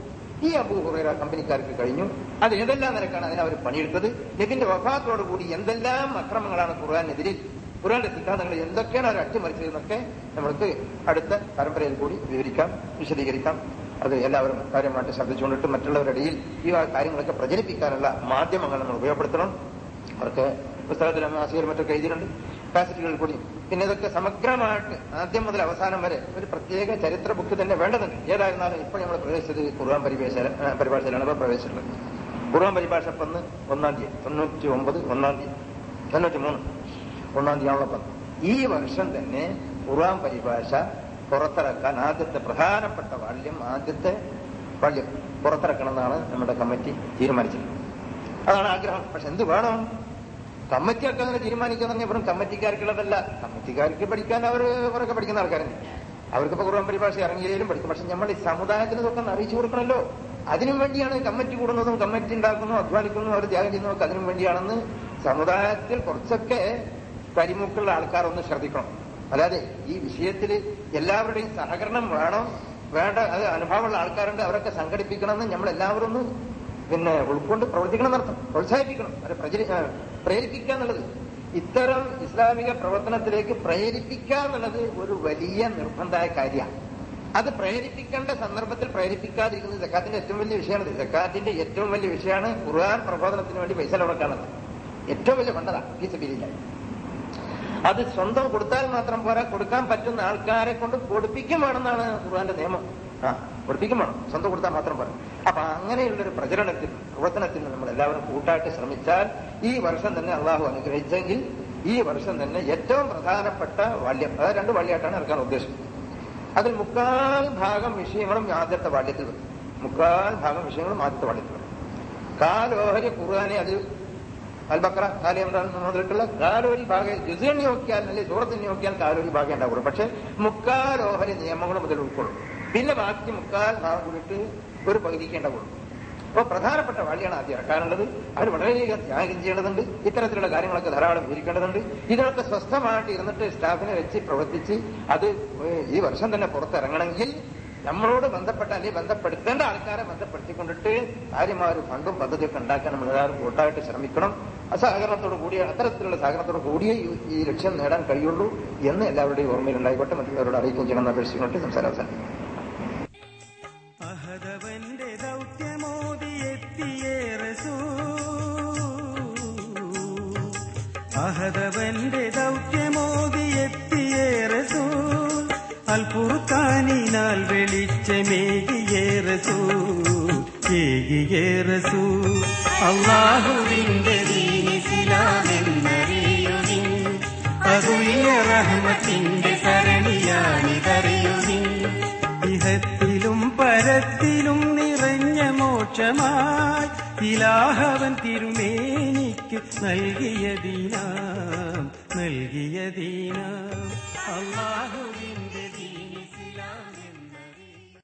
ഈ അബൂ ഹുറൈറ കമ്പനിക്കാർക്ക് കഴിഞ്ഞു അത് ഏതെല്ലാം നിരക്കാണ് അതിന് അവർ പണിയെടുത്തത് നബിന്റെ വഫാത്തോടുകൂടി എന്തെല്ലാം അക്രമങ്ങളാണ് ഖുർആാനെതിരെ ഖുർആന്റെ സിദ്ധാന്തങ്ങൾ എന്തൊക്കെയാണ് അവർ അട്ടിമറിച്ചതെന്നൊക്കെ നമുക്ക് അടുത്ത പരമ്പരയിൽ കൂടി വിവരിക്കാം വിശദീകരിക്കാം അത് എല്ലാവരും കാര്യമായിട്ട് ശ്രദ്ധിച്ചുകൊണ്ടിട്ട് മറ്റുള്ളവരുടെ ഇടയിൽ ഈ കാര്യങ്ങളൊക്കെ പ്രചരിപ്പിക്കാനുള്ള മാധ്യമങ്ങൾ നമ്മൾ ഉപയോഗപ്പെടുത്തണം അവർക്ക് പുസ്തകത്തിലും ആശയം മറ്റൊക്കെ എഴുതിയിട്ടുണ്ട് കാസറ്റുകളിൽ കൂടി പിന്നെ ഇതൊക്കെ സമഗ്രമായിട്ട് ആദ്യം മുതൽ അവസാനം വരെ ഒരു പ്രത്യേക ചരിത്ര ബുക്ക് തന്നെ വേണ്ടതുണ്ട് ഏതായിരുന്നാലും ഇപ്പോൾ നമ്മൾ പ്രവേശിച്ചത് ഖുർആൻ പരിഭാഷ പരിഭാഷയിലാണ് ഇപ്പോൾ പ്രവേശിച്ചിട്ടുള്ളത് ഖുർആൻ പരിഭാഷ ഇപ്പം ഒന്ന് ഒന്നാം തീയതി തൊണ്ണൂറ്റി ഒമ്പത് ഒന്നാം തീയതി തൊണ്ണൂറ്റി മൂന്ന് ഒന്നാം തീയതിയാണല്ലോ ഇപ്പം ഈ വർഷം തന്നെ ഖുർആൻ പരിഭാഷ പുറത്തിറക്കാൻ ആദ്യത്തെ പ്രധാനപ്പെട്ട വാല്യം ആദ്യത്തെ വാല്യം പുറത്തിറക്കണം എന്നാണ് നമ്മുടെ കമ്മിറ്റി തീരുമാനിച്ചത് അതാണ് ആഗ്രഹം പക്ഷെ എന്ത് വേണം കമ്മിറ്റിയൊക്കെ അങ്ങനെ തീരുമാനിക്കുന്ന പറഞ്ഞാൽ വെറും കമ്മിറ്റിക്കാർക്കുള്ളതല്ല കമ്മിറ്റിക്കാർക്ക് പഠിക്കാൻ അവർ കുറൊക്കെ പഠിക്കുന്ന ആൾക്കാരുണ്ട് അവർക്കിപ്പോ ഖുർആൻ പരിഭാഷ ഇറങ്ങിയാലും പഠിക്കും പക്ഷെ നമ്മൾ ഈ സമുദായത്തിന് ഇതൊക്കെ ഒന്ന് അറിയിച്ചു കൊടുക്കണമല്ലോ അതിനും വേണ്ടിയാണ് കമ്മിറ്റി കൂടുന്നതും കമ്മിറ്റി ഉണ്ടാക്കുന്നതും അധ്വാനിക്കുന്നതും അവർ ത്യാഗം ചെയ്യുന്നതും ഒക്കെ അതിനും വേണ്ടിയാണെന്ന് സമുദായത്തിൽ കുറച്ചൊക്കെ കരിമുക്കുള്ള ആൾക്കാർ ഒന്ന് ശ്രദ്ധിക്കണം അല്ലാതെ ഈ വിഷയത്തിൽ എല്ലാവരുടെയും സഹകരണം വേണം വേണ്ട അത് അനുഭവമുള്ള ആൾക്കാരുണ്ട് അവരൊക്കെ സംഘടിപ്പിക്കണമെന്ന് നമ്മൾ എല്ലാവരും ഒന്ന് പിന്നെ ഉൾക്കൊണ്ട് പ്രവർത്തിക്കണം എന്നർത്ഥം പ്രോത്സാഹിപ്പിക്കണം അവരെ പ്രചരി ആ, പ്രേരിപ്പിക്കുക എന്നുള്ളത് ഇത്തരം ഇസ്ലാമിക പ്രവർത്തനത്തിലേക്ക് പ്രേരിപ്പിക്കുക എന്നുള്ളത് ഒരു വലിയ നിർബന്ധമായ കാര്യമാണ് അത് പ്രേരിപ്പിക്കേണ്ട സന്ദർഭത്തിൽ പ്രേരിപ്പിക്കാതിരിക്കുന്നത് ജക്കാത്തിന്റെ ഏറ്റവും വലിയ വിഷയമാണ് ജക്കാത്തിന്റെ ഏറ്റവും വലിയ വിഷയമാണ് ഖുർആൻ പ്രബോധനത്തിന് വേണ്ടി പൈസ മുടക്കാനുള്ളത് ഏറ്റവും വലിയ ഫണ്ടതാണ് ഈ സബീലില്ലായി അത് സ്വന്തം കൊടുത്താൽ മാത്രം പോരാ കൊടുക്കാൻ പറ്റുന്ന ആൾക്കാരെ കൊണ്ട് കൊടുപ്പിക്കും വേണമെന്നാണ് ഖുർആന്റെ നിയമം ആ കൊടുപ്പിക്കും വേണം സ്വന്തം കൊടുത്താൽ മാത്രം പോരാ അപ്പൊ അങ്ങനെയുള്ളൊരു പ്രചരണത്തിൽ പ്രവർത്തനത്തിന് നമ്മൾ എല്ലാവരും കൂട്ടായിട്ട് ശ്രമിച്ചാൽ ഈ വർഷം തന്നെ അള്ളാഹു അനുഗ്രഹിച്ചെങ്കിൽ ഈ വർഷം തന്നെ ഏറ്റവും പ്രധാനപ്പെട്ട വാല്യം അതായത് രണ്ട് വാല്യമായിട്ടാണ് ഇറക്കാൻ ഉദ്ദേശിക്കുന്നത് അതിൽ മുക്കാൽ ഭാഗം വിഷയങ്ങളും ആദ്യത്തെ വാല്യത്തിൽ വരും മുക്കാൽ ഭാഗം വിഷയങ്ങളും ആദ്യത്തെ വാല്യത്തിൽ വരും കാലോഹരി ഖുർആാനെ അത് അൽബക്ര കാലിയമ്രാൻ മുതലിട്ടുള്ള കാലോരി ഭാഗം ജുസേണി നോക്കിയാൽ അല്ലെങ്കിൽ സൂറത്തിന് നോക്കിയാൽ കാലോരി ഭാഗം ഉണ്ടാവുള്ളൂ പക്ഷെ മുക്കാൽ ഓഹരി നിയമങ്ങൾ മുതൽ ഉൾക്കൊള്ളും പിന്നെ ബാക്കി മുക്കാൽ ഭാഗം കൂടിയിട്ട് ഒരു പകുതിക്ക് ഉണ്ടാവുള്ളൂ അപ്പൊ പ്രധാനപ്പെട്ട വഴിയാണ് ആദ്യം ഇറക്കാനുള്ളത് അത് വളരെയധികം ത്യാഗം ചെയ്യേണ്ടതുണ്ട് ഇത്തരത്തിലുള്ള കാര്യങ്ങളൊക്കെ ധാരാളം വിവരിക്കേണ്ടതുണ്ട് ഇതിനൊക്കെ സ്വസ്ഥമായിട്ട് ഇരുന്നിട്ട് സ്റ്റാഫിനെ വെച്ച് പ്രവർത്തിച്ച് അത് ഈ വർഷം തന്നെ പുറത്തിറങ്ങണമെങ്കിൽ നമ്മളോട് ബന്ധപ്പെട്ട അല്ലെങ്കിൽ ബന്ധപ്പെടുത്തേണ്ട ആൾക്കാരെ ബന്ധപ്പെടുത്തിക്കൊണ്ടിട്ട് കാര്യമായ ഒരു ഫണ്ടും പദ്ധതിയൊക്കെ ഉണ്ടാക്കാൻ നമ്മൾ എല്ലാവരും കൂട്ടായിട്ട് ശ്രമിക്കണം അസഹകരണത്തോട് കൂടിയ അത്തരത്തിലുള്ള സഹകരണത്തോട് കൂടിയേ ഈ- ഈ ലക്ഷ്യം നേടാൻ കഴിയുള്ളൂ എന്ന് എല്ലാവരുടെയും ഓർമ്മയിലുണ്ടായിക്കോട്ടെ മറ്റുള്ളവരോട് അറിയിക്കുകയും ചെയ്യണമെന്ന് അപേക്ഷിച്ചുകൊണ്ട് സംസാരം അവസാനിപ്പിക്കും അഹദവന്റെ ദൗത്യമോദിയെത്തിയേ റസൂൽ അഹദവന്റെ ദൗത്യമോദിയെത്തിയേ റസൂൽ അൽപുർക്കാനിനാൽ വെളിച്ചമേകിയേ റസൂൽ ഏകിയേ റസൂൽ അള്ളാഹുവിന്റെ ദീനിസിലാമെന്നറിയുവിൻ അതുയ റഹ്മത്തിന്റെ സരണിയാണിതറിയുവിൻ ഇഹത്തിലും പരത്തിലും നിറഞ്ഞ മോക്ഷമായി ഇലാഹവൻ തിരുമേനിക്ക് നൽകിയ ദീനാം നൽകിയ ദീനാം അള്ളാഹുവിൻ